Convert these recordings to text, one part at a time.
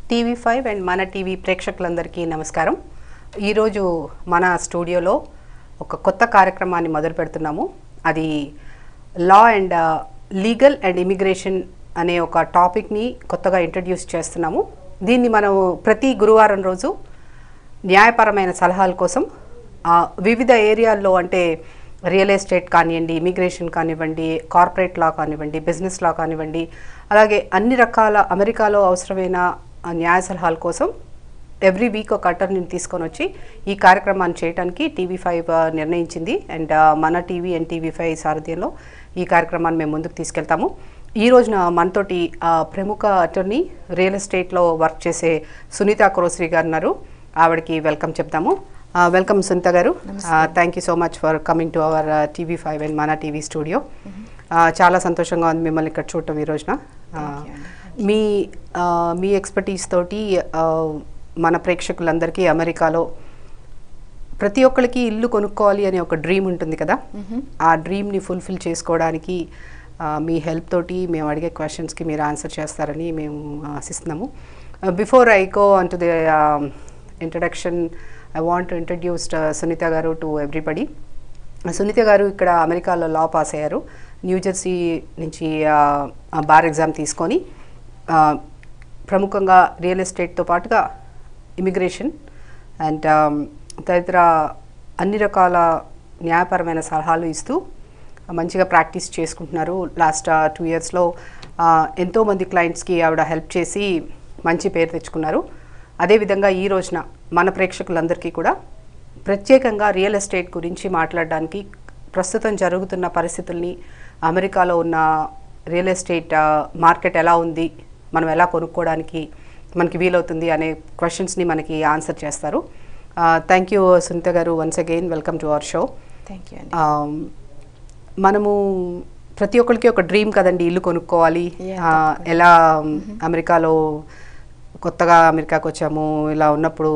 TV five and మన TV ప్రేక్షకులందరికీ నమస్కారం ఈరోజు మన స్టూడియోలో ఒక కొత్త కార్యక్రమాన్ని మొదలు పెడుతున్నాము అది law and legal and immigration అనే ఒక టాపిక్ని కొత్తగా ఇంట్రడ్యూస్ చేస్తున్నాము దీన్ని మనం ప్రతి గురువారం రోజు న్యాయపరమైన సలహాల కోసం ఆ, వివిధ ఏరియాల్లో అంటే రియల్ ఎస్టేట్ కానివ్వండి ఇమిగ్రేషన్ కానివ్వండి కార్పొరేట్ లా కానివ్వండి బిజినెస్ లా కానివ్వండి అలాగే అన్ని రకాల అమెరికాలో అవసరమైన ఆ, న్యాయ సలహాల కోసం ఎవ్రీ వీక్ ఒక అటర్నీని తీసుకొని వచ్చి ఈ కార్యక్రమాన్ని చేయడానికి టీవీ ఫైవ్ నిర్ణయించింది అండ్ మన టీవీ అండ్ టీవీ ఫైవ్ సారథ్యంలో ఈ కార్యక్రమాన్ని మేము ముందుకు తీసుకెళ్తాము ఈ రోజున మనతోటి ఆ, ప్రముఖ అటర్నీ రియల్ ఎస్టేట్లో వర్క్ చేసే సునీత క్రోశ్రీ గారు ఉన్నారు ఆవిడకి వెల్కమ్ చెప్తాము వెల్కమ్ సునీత గారు thank you so much for coming to our TV five and మన టీవీ స్టూడియో చాలా సంతోషంగా ఉంది మిమ్మల్ని ఇక్కడ చూడటం ఈ రోజున ఆ, మీ ఆ, మీ ఎక్స్పర్టీస్ తోటి ఆ, మన ప్రేక్షకులందరికీ అమెరికాలో ప్రతి ఒక్కరికి ఇల్లు కొనుక్కోవాలి అనే ఒక డ్రీమ్ ఉంటుంది కదా ఆ డ్రీమ్ని ఫుల్ఫిల్ చేసుకోవడానికి ఆ, మీ హెల్ప్ తోటి మేము అడిగే క్వశ్చన్స్కి మీరు ఆన్సర్ చేస్తారని మేము ఆశిస్తున్నాము before I go on to the introduction I want to introduce Sunitha garu to everybody Sunitha garu ఇక్కడ అమెరికాలో లా పాస్ అయ్యారు న్యూజెర్సీ నుంచి బార్ ఎగ్జామ్ తీసుకొని ఆ, ప్రముఖంగా రియల్ ఎస్టేట్తో పాటుగా ఇమిగ్రేషన్ అండ్ తదితర అన్ని రకాల న్యాయపరమైన సలహాలు ఇస్తూ మంచిగా ప్రాక్టీస్ చేసుకుంటున్నారు లాస్ట్ టూ ఇయర్స్లో ఎంతోమంది క్లయింట్స్కి ఆవిడ హెల్ప్ చేసి మంచి పేరు తెచ్చుకున్నారు అదేవిధంగా ఈ రోజున మన ప్రేక్షకులందరికీ కూడా ప్రత్యేకంగా రియల్ ఎస్టేట్ గురించి మాట్లాడడానికి ప్రస్తుతం జరుగుతున్న పరిస్థితుల్ని అమెరికాలో ఉన్న రియల్ ఎస్టేట్ ఆ, మార్కెట్ ఎలా ఉంది మనం ఎలా కొనుక్కోవడానికి మనకి వీలవుతుంది అనే క్వశ్చన్స్ని మనకి ఆన్సర్ చేస్తారు thank you Sunitha garu once again welcome to our show thank you అండి మనము ప్రతి ఒక్కరికి ఒక డ్రీమ్ కదండి ఇల్లు కొనుక్కోవాలి Yeah, ఆ, ఎలా అమెరికాలో కొత్తగా అమెరికాకు వచ్చాము ఇలా ఉన్నప్పుడు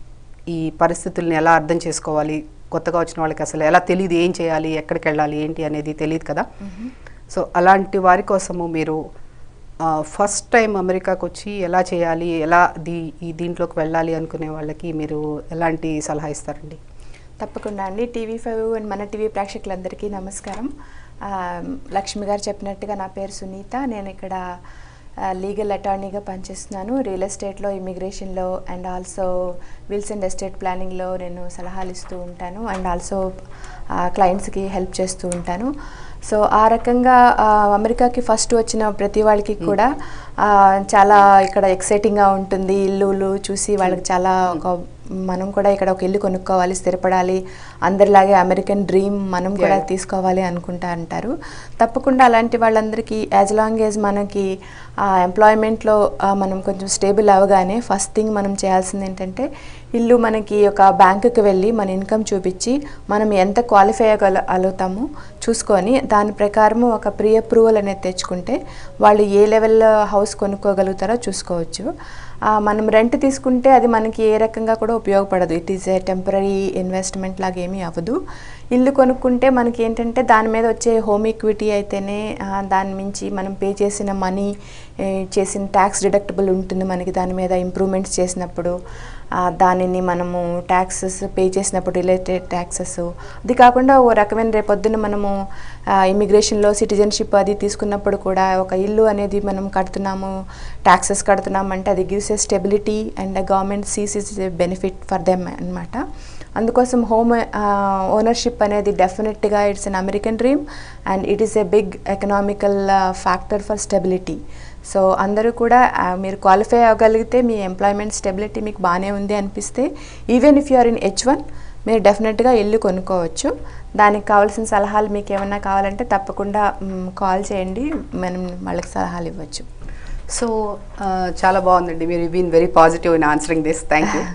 ఈ పరిస్థితుల్ని ఎలా అర్థం చేసుకోవాలి కొత్తగా వచ్చిన వాళ్ళకి అసలు ఎలా తెలియదు ఏం చేయాలి ఎక్కడికి వెళ్ళాలి ఏంటి అనేది తెలియదు కదా సో అలాంటి వారి కోసము మీరు ఫస్ట్ టైం అమెరికాకు వచ్చి ఎలా చేయాలి ఎలా దీ ఈ దీంట్లోకి వెళ్ళాలి అనుకునే వాళ్ళకి మీరు ఎలాంటి సలహా ఇస్తారండి తప్పకుండా అండి టీవీ ఫైవ్ అండ్ మన టీవీ ప్రేక్షకులందరికీ నమస్కారం ఆ, లక్ష్మి గారు చెప్పినట్టుగా నా పేరు సునీత నేను ఇక్కడ లీగల్ అటార్నీగా పనిచేస్తున్నాను రియల్ ఎస్టేట్లో ఇమిగ్రేషన్లో and also wills and estate ప్లానింగ్లో నేను సలహాలు ఇస్తూ ఉంటాను అండ్ ఆల్సో క్లయింట్స్కి హెల్ప్ చేస్తూ ఉంటాను సో ఆ రకంగా ఆ, అమెరికాకి ఫస్ట్ వచ్చిన ప్రతి వాళ్ళకి కూడా ఆ, చాలా ఇక్కడ ఎక్సైటింగ్గా ఉంటుంది ఇల్లులు చూసి వాళ్ళకి చాలా ఒక మనం కూడా ఇక్కడ ఒక ఇల్లు కొనుక్కోవాలి స్థిరపడాలి అందరిలాగే అమెరికన్ డ్రీమ్ మనం కూడా Yeah. తీసుకోవాలి అనుకుంటా అంటారు తప్పకుండా అలాంటి వాళ్ళందరికీ యాజ్ లాంగ్ యాజ్ మనకి ఆ ఎంప్లాయ్మెంట్లో మనం కొంచెం స్టేబుల్ అవగానే ఫస్ట్ థింగ్ మనం చేయాల్సింది ఏంటంటే ఇల్లు మనకి ఒక బ్యాంకుకి వెళ్ళి మన ఇన్కమ్ చూపించి మనం ఎంత క్వాలిఫై అవ్వగల అలుగుతామో చూసుకొని దాని ప్రకారం ఒక ప్రీ అప్రూవల్ అనేది తెచ్చుకుంటే వాళ్ళు ఏ లెవెల్ హౌస్ కొనుక్కోగలుగుతారో చూసుకోవచ్చు ఆ, మనం రెంట్ తీసుకుంటే అది మనకి ఏ రకంగా కూడా ఉపయోగపడదు it is a temporary investment లాగా ఏమీ అవ్వదు ఇల్లు కొనుక్కుంటే మనకి ఏంటంటే దాని మీద వచ్చే హోమ్ ఈక్విటీ అయితేనే ఆ, దాని మించి మనం పే చేసిన మనీ చేసిన ట్యాక్స్ డిడక్టబుల్ ఉంటుంది మనకి దాని మీద ఇంప్రూవ్మెంట్స్ చేసినప్పుడు ఆ, దానిని మనము ట్యాక్సెస్ పే చేసినప్పుడు రిలేటెడ్ ట్యాక్సెస్ అది కాకుండా ఓ రకమైన రేపొద్దున మనము ఇమిగ్రేషన్లో సిటిజన్షిప్ అది తీసుకున్నప్పుడు కూడా ఒక ఇల్లు అనేది మనం కడుతున్నాము ట్యాక్సెస్ కడుతున్నాం అంటే అది gives a stability and government sees is benefit for them అన్నమాట అందుకోసం హోమ్ ఓనర్షిప్ అనేది డెఫినెట్గా it's an American dream and it is a big economical factor for stability so అందరూ కూడా ఆ, మీరు క్వాలిఫై అవ్వగలిగితే మీ ఎంప్లాయ్మెంట్ స్టెబిలిటీ మీకు బాగానే ఉంది అనిపిస్తే even if you are in H one మీరు డెఫినెట్గా ఇల్లు కొనుక్కోవచ్చు దానికి కావాల్సిన సలహాలు మీకు ఏమన్నా కావాలంటే తప్పకుండా కాల్ చేయండి మనం వాళ్ళకి సలహాలు ఇవ్వచ్చు సో చాలా బాగుందండి మీరు been very positive in answering this thank you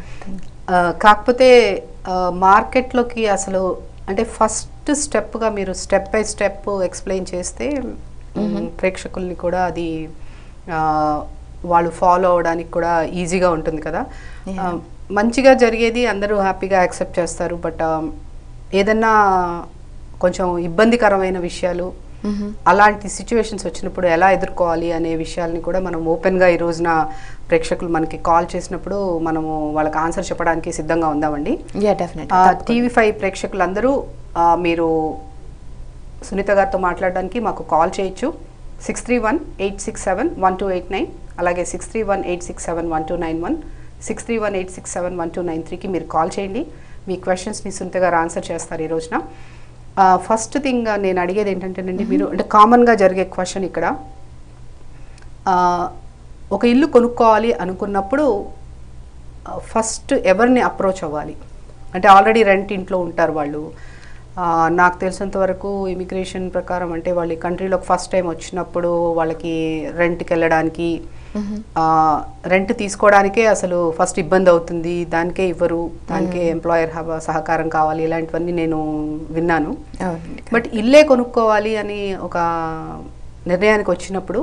కాకపోతే మార్కెట్లోకి అసలు అంటే ఫస్ట్ స్టెప్గా మీరు స్టెప్ బై స్టెప్ ఎక్స్ప్లెయిన్ చేస్తే మ్, ప్రేక్షకుల్ని కూడా అది ఆ, వాళ్ళు ఫాలో అవడానికి కూడా ఈజీగా ఉంటుంది కదా Yeah. ఆ, మంచిగా జరిగేది అందరూ హ్యాపీగా యాక్సెప్ట్ చేస్తారు బట్ ఏదన్నా కొంచెం ఇబ్బందికరమైన విషయాలు అలాంటి సిచ్యువేషన్స్ వచ్చినప్పుడు ఎలా ఎదుర్కోవాలి అనే విషయాల్ని కూడా మనం ఓపెన్గా ఈ రోజున ప్రేక్షకులు మనకి కాల్ చేసినప్పుడు మనము వాళ్ళకి ఆన్సర్ చెప్పడానికి సిద్ధంగా ఉందామండి యా డెఫినెట్ టీవీ ఫైవ్ ప్రేక్షకులందరూ ఆ, మీరు సునీత గారితో మాట్లాడడానికి మాకు కాల్ చేయొచ్చు six three one eight six seven one two eight nine అలాగే six three one eight six seven one two nine one six three one eight six seven one two nine త్రీకి మీరు కాల్ చేయండి మీ క్వశ్చన్స్ని సునీత గారు answer చేస్తారు ఈ రోజున first thing నేను అడిగేది ఏంటంటేనండి మీరు అంటే కామన్గా జరిగే క్వశ్చన్ ఇక్కడ ఆ, ఒక ఇల్లు కొనుక్కోవాలి అనుకున్నప్పుడు ఫస్ట్ ఎవరిని అప్రోచ్ అవ్వాలి అంటే ఆల్రెడీ రెంట్ ఇంట్లో ఉంటారు వాళ్ళు ఆ, నాకు తెలిసినంత వరకు ఇమిగ్రేషన్ ప్రకారం అంటే వాళ్ళు ఈ కంట్రీలోకి ఫస్ట్ టైం వచ్చినప్పుడు వాళ్ళకి రెంట్కి వెళ్ళడానికి రెంట్ తీసుకోవడానికే అసలు ఫస్ట్ ఇబ్బంది అవుతుంది దానికే ఇవ్వరు దానికే ఎంప్లాయర్ సహకారం కావాలి ఇలాంటివన్నీ నేను విన్నాను అవునండి బట్ ఇల్లే కొనుక్కోవాలి అని ఒక నిర్ణయానికి వచ్చినప్పుడు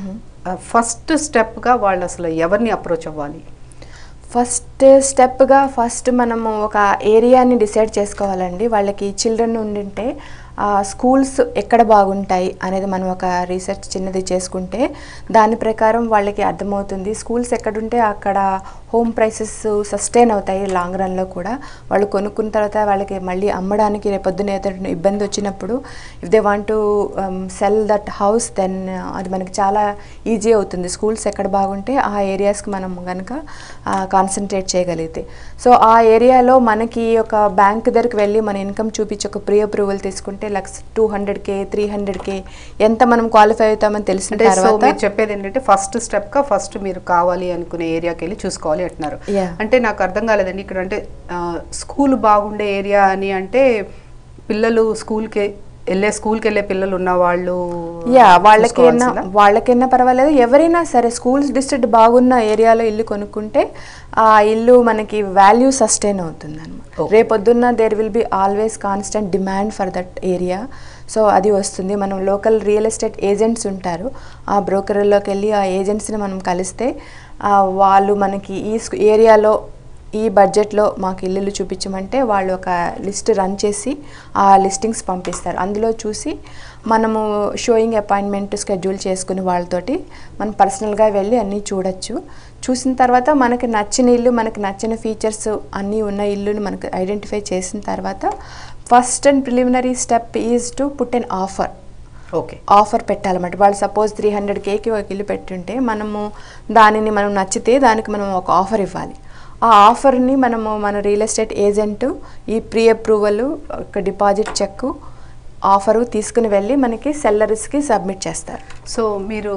ఫస్ట్ స్టెప్గా వాళ్ళు అసలు ఎవరిని అప్రోచ్ అవ్వాలి ఫస్ట్ స్టెప్గా ఫస్ట్ మనము ఒక ఏరియాని డిసైడ్ చేసుకోవాలండి వాళ్ళకి చిల్డ్రన్ ఉండింటే ఆ స్కూల్స్ ఎక్కడ బాగుంటాయి అనేది మనం ఒక రీసెర్చ్ చిన్నది చేసుకుంటే దాని ప్రకారం వాళ్ళకి అర్థమవుతుంది స్కూల్స్ ఎక్కడుంటే అక్కడ హోమ్ ప్రైసెస్ సస్టైన్ అవుతాయి లాంగ్ రన్లో కూడా వాళ్ళు కొనుక్కున్న తర్వాత వాళ్ళకి మళ్ళీ అమ్మడానికి రేపొద్దున ఏదైనా ఇబ్బంది వచ్చినప్పుడు if they want to sell that house then అది మనకి చాలా ఈజీ అవుతుంది స్కూల్స్ ఎక్కడ బాగుంటే ఆ ఏరియాస్కి మనం కనుక కాన్సన్ట్రేట్ చేయగలిగితే సో ఆ ఏరియాలో మనకి ఒక బ్యాంక్ దగ్గరికి వెళ్ళి మన ఇన్కమ్ చూపించి ఒక ప్రీ అప్రూవల్ తీసుకుంటే లక్స్ two hundred K three hundred K ఎంత మనం క్వాలిఫై అవుతామని తెలిసిన అంటే సో తర్వాత మీరు చెప్పేది ఏంటంటే ఫస్ట్ స్టెప్ గా ఫస్ట్ మీరు కావాలి అనుకునే ఏరియాకి వెళ్ళి చూసుకోవాలి అంటున్నారు Yeah. అంటే నాకు అర్థం కాలేదండి ఇక్కడ అంటే స్కూల్ బాగుండే ఏరియా అని అంటే పిల్లలు స్కూల్కి వెళ్ళే స్కూల్కి వెళ్ళే పిల్లలు ఉన్న వాళ్ళు యా వాళ్ళకైనా చూసుకోవాల్సిందా? వాళ్ళకైనా పర్వాలేదు ఎవరైనా సరే స్కూల్స్ డిస్ట్రిక్ట్ బాగున్న ఏరియాలో ఇల్లు కొనుక్కుంటే ఆ ఇల్లు మనకి వాల్యూ సస్టైన్ అవుతుంది అనమాట Okay. రేపొద్దున్న there will be always constant demand for that area so అది వస్తుంది మనం లోకల్ రియల్ ఎస్టేట్ ఏజెంట్స్ ఉంటారు ఆ బ్రోకర్లోకి వెళ్ళి ఆ ఏజెంట్స్ని మనం కలిస్తే ఆ, వాళ్ళు మనకి ఈ స్కూ- ఏరియాలో ఈ బడ్జెట్లో మాకు ఇల్లులు చూపించమంటే వాళ్ళు ఒక లిస్ట్ రన్ చేసి ఆ లిస్టింగ్స్ పంపిస్తారు అందులో చూసి మనము షోయింగ్ అపాయింట్మెంట్ స్కెడ్యూల్ చేసుకుని వాళ్ళతోటి మనం పర్సనల్గా వెళ్ళి అన్నీ చూడొచ్చు చూసిన తర్వాత మనకి నచ్చిన ఇల్లు మనకి నచ్చిన ఫీచర్స్ అన్నీ ఉన్న ఇల్లుని మనకు ఐడెంటిఫై చేసిన తర్వాత first and preliminary step is to put an offer okay offer పెట్టాలన్నమాట వాళ్ళు సపోజ్ త్రీ హండ్రెడ్ కేకి ఒక ఇల్లు పెట్టుంటే మనము దానిని మనం నచ్చితే దానికి మనం ఒక ఆఫర్ ఇవ్వాలి ఆ ఆఫర్ని మనము మన రియల్ ఎస్టేట్ ఏజెంట్ ఈ ప్రీ అప్రూవల్ ఒక డిపాజిట్ చెక్ ఆఫరు తీసుకుని వెళ్ళి మనకి సెల్లర్స్కి సబ్మిట్ చేస్తారు సో మీరు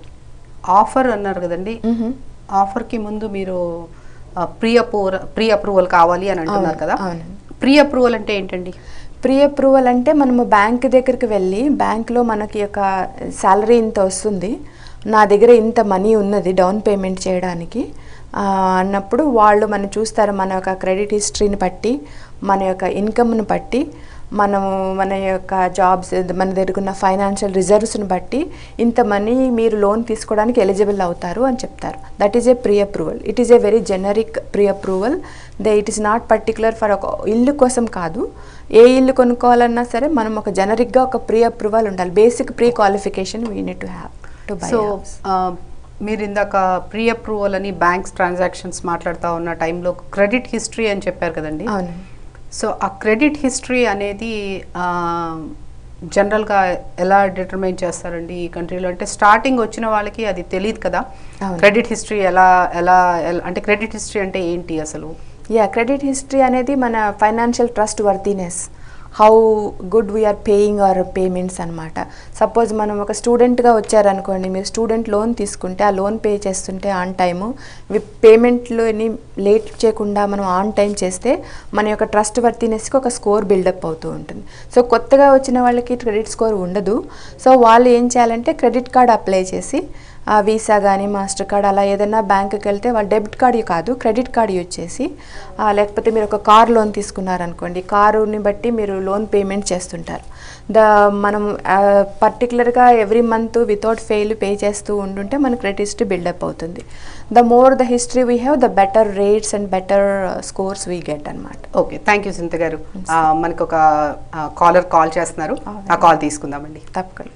ఆఫర్ అన్నారు కదండి మ్మ్. ఆఫర్కి ముందు మీరు ప్రీ అప్రూవల్ ప్రీ అప్రూవల్ కావాలి అని అంటున్నారు అవును, కదా అవునండి. ప్రీ అప్రూవల్ అంటే ఏంటండి ప్రీ అప్రూవల్ అంటే మనము బ్యాంక్ దగ్గరికి వెళ్ళి బ్యాంక్లో మనకి ఒక శాలరీ ఇంత వస్తుంది నా దగ్గర ఇంత మనీ ఉన్నది డౌన్ పేమెంట్ చేయడానికి ఆ, అన్నప్పుడు వాళ్ళు మనం చూస్తారు మన యొక్క క్రెడిట్ హిస్టరీని బట్టి మన యొక్క ఇన్కమ్ని బట్టి మనము మన యొక్క జాబ్స్ మన దగ్గర ఉన్న ఫైనాన్షియల్ రిజర్వ్స్ని బట్టి ఇంత మనీ మీరు లోన్ తీసుకోవడానికి ఎలిజిబుల్ అవుతారు అని చెప్తారు that is a pre approval it is a very generic pre approval they it is not particular for ఒక ఇల్లు కోసం కాదు ఏ ఇల్లు కొనుక్కోవాలన్నా సరే మనం ఒక జనరిక్గా ఒక ప్రీ అప్రూవల్ ఉండాలి basic pre qualification we need to have to buy so ఆ, మీరు ఇందాక ప్రీ అప్రూవల్ అని బ్యాంక్స్ ట్రాన్సాక్షన్స్ మాట్లాడుతూ ఉన్న టైంలో క్రెడిట్ హిస్టరీ అని చెప్పారు కదండి అవునండి సో ఆ క్రెడిట్ హిస్టరీ అనేది ఆ, జనరల్గా ఎలా డిటర్మైన్ చేస్తారండి ఈ కంట్రీలో అంటే స్టార్టింగ్ వచ్చిన వాళ్ళకి అది తెలియదు కదా అవును. క్రెడిట్ హిస్టరీ ఎలా ఎలా ఎలా- అంటే క్రెడిట్ హిస్టరీ అంటే ఏంటి అసలు యా క్రెడిట్ హిస్టరీ అనేది మన financial trust worthiness how good we're paying our payments అనమాట సపోజ్ మనం ఒక స్టూడెంట్గా వచ్చారనుకోండి మీరు స్టూడెంట్ లోన్ తీసుకుంటే ఆ లోన్ పే చేస్తుంటే ఆన్ టైము పేమెంట్లోని లేట్ చేయకుండా మనం ఆన్ టైం చేస్తే మన యొక్క ట్రస్ట్ వర్తీనెస్కి ఒక స్కోర్ బిల్డప్ అవుతూ ఉంటుంది సో కొత్తగా వచ్చిన వాళ్ళకి క్రెడిట్ స్కోర్ ఉండదు సో వాళ్ళు ఏం చేయాలంటే క్రెడిట్ కార్డ్ అప్లై చేసి వీసా కానీ మాస్టర్ కార్డ్ అలా ఏదైనా బ్యాంకుకి వెళ్తే వాళ్ళు డెబిట్ కార్డ్ కాదు క్రెడిట్ కార్డ్ యూజ్ చేసి ఆ, లేకపోతే మీరు ఒక కార్ లోన్ తీసుకున్నారనుకోండి కారుని బట్టి మీరు లోన్ పేమెంట్ చేస్తుంటారు ద మనం పర్టికులర్గా every month without fail pay చేస్తూ ఉండుంటే మన క్రెడిట్ హిస్టరీ బిల్డప్ అవుతుంది the more the history we have the better rates and better scores we get అనమాట ఓకే థ్యాంక్ యూ సింత గారు ఆ, మనకు ఒక కాలర్ కాల్ చేస్తున్నారు ఆ కాల్ తీసుకుందామండి తప్పకుండా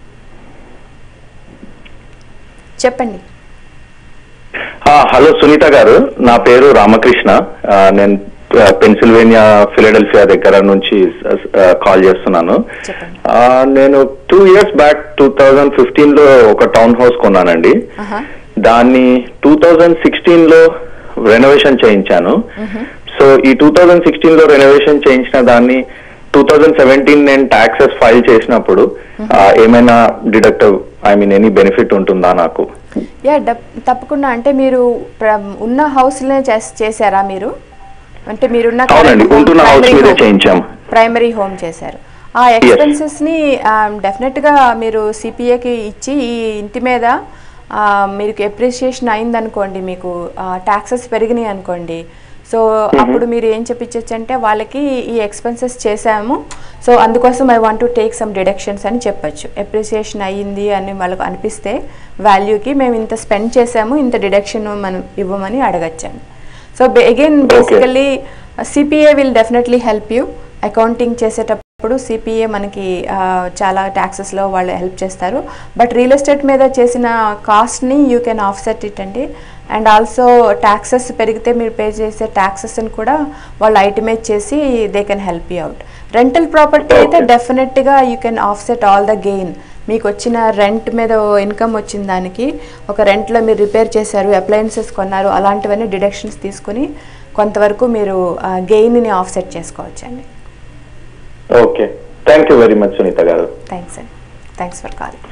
చెప్పండి ఆ, హలో సునీత గారు నా పేరు రామకృష్ణ ఆ, నేను ఆ, పెన్సిల్వేనియా ఫిలడెల్ఫియా దగ్గర నుంచి ఆ, కాల్ చేస్తున్నాను చెప్పండి. ఆ, నేను two years back two thousand fifteen లో ఒక టౌన్ హౌస్ కొన్నానండి ఆహా. దాన్ని టూ థౌజండ్ సిక్స్టీన్ లో రెనోవేషన్ చేయించాను సో ఈ టూ థౌజండ్ సిక్స్టీన్ లో రెనోవేషన్ చేయించిన దాన్ని టూ థౌజండ్ సెవెంటీన్ నేను టాక్సెస్ ఫైల్ చేసినప్పుడు ఆ, ఏమైనా deductive I mean any benefit ఉంటుందా నాకు యా డప్- తప్పకుండా అంటే మీరు ప్ర- ఉన్న హౌస్లోనే చేస్- చేశారా మీరు అంటే మీరున్న అవునండి, ఉంటున్న house మీదే చేయించాం. ప్రైమరీ హోమ్ చేశారు ఆ ఎక్స్పెన్సెస్ ని డెఫినెట్ గా మీరు సిపిఏకి ఇచ్చి ఈ ఇంటి మీద ఆ, మీకు ఎప్రిసియేషన్ అయిందనుకోండి మీకు ట్యాక్సెస్ పెరిగినాయి అనుకోండి సో అప్పుడు మీరు ఏం చెప్పించచ్చు అంటే వాళ్ళకి ఈ ఎక్స్పెన్సెస్ చేశాము సో అందుకోసం I want to take some deductions అని చెప్పొచ్చు ఎప్రిసియేషన్ అయ్యింది అని వాళ్ళకు అనిపిస్తే వాల్యూకి మేము ఇంత స్పెండ్ చేసాము ఇంత డిడక్షన్ మనం ఇవ్వమని అడగచ్చండి so again basically CPA will definitely help you accounting చేసేటప్పుడు సిపిఏ మనకి ఆ, చాలా ట్యాక్సెస్లో వాళ్ళు హెల్ప్ చేస్తారు బట్ రియల్ ఎస్టేట్ మీద చేసిన కాస్ట్ని యూ కెన్ ఆఫ్సెట్ ఇట్ అండి అండ్ ఆల్సో ట్యాక్సెస్ పెరిగితే మీరు పే చేసే ట్యాక్సెస్ని కూడా వాళ్ళు ఐటమేట్ చేసి they can help you out rental property అయితే Okay. డెఫినెట్గా you can offset all the gain మీకు వచ్చిన రెంట్ మీద ఇన్కమ్ వచ్చిన దానికి ఒక రెంట్లో మీరు రిపేర్ చేశారు అప్లయన్సెస్ కొన్నారు అలాంటివన్నీ డిడక్షన్స్ తీసుకుని కొంతవరకు మీరు గెయిన్ని ఆఫ్సెట్ చేసుకోవచ్చండి okay thank you very much Sunitha గారు థ్యాంక్స్ అండి thanks for calling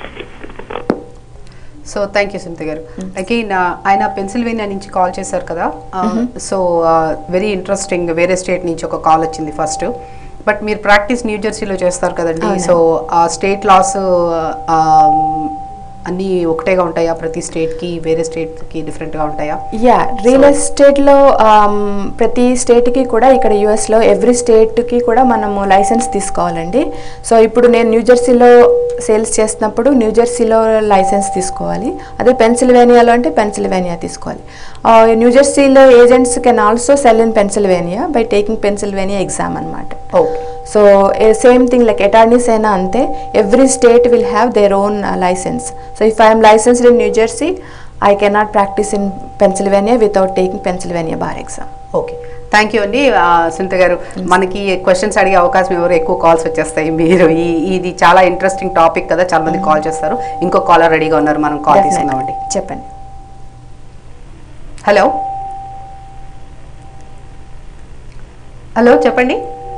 so thank you Sunitha గారు అగైన్ ఆయన పెన్సిల్వేనియా నుంచి కాల్ చేశారు కదా సో వెరీ ఇంట్రెస్టింగ్ వేరే స్టేట్ నుంచి ఒక కాల్ వచ్చింది ఫస్ట్ బట్ మీరు ప్రాక్టీస్ న్యూ జెర్సీలో చేస్తారు కదండి అవునండి. సో ఆ స్టేట్ లాస్ అన్నీ ఒకటేగా ఉంటాయా ప్రతి స్టేట్కి వేరే స్టేట్కి డిఫరెంట్గా ఉంటాయా యా రియల్ ఎస్టేట్లో ప్రతి స్టేట్కి కూడా ఇక్కడ యుఎస్లో ఎవ్రీ స్టేట్కి కూడా మనము లైసెన్స్ తీసుకోవాలండి సో ఇప్పుడు నేను న్యూ జెర్సీలో సేల్స్ చేస్తున్నప్పుడు న్యూ జెర్సీలో లైసెన్స్ తీసుకోవాలి అదే పెన్సిల్వేనియాలో అంటే పెన్సిల్వేనియా తీసుకోవాలి న్యూ జెర్సీలో agents can also sell in Pennsylvania by taking Pennsylvania exam అనమాట okay so same thing like attorneys అయినా అంతే every state will have their own licence so if I'm licensed in New Jersey I cannot practise in Pennsylvania without taking Pennsylvania bar exam okay thank you అండి ఆ, సునీత గారు మనకి questions అడిగే అవకాశం ఎవరు ఎక్కువ కాల్స్ వచ్చేస్తాయి మీరు ఈ ఇది చాలా ఇంట్రెస్టింగ్ టాపిక్ కదా చాలా మంది కాల్ చేస్తారు ఇంకో కాలర్ రెడీగా ఉన్నారు మనం కాల్ తీసుకుందామండి చెప్పండి హలో హలో చెప్పండి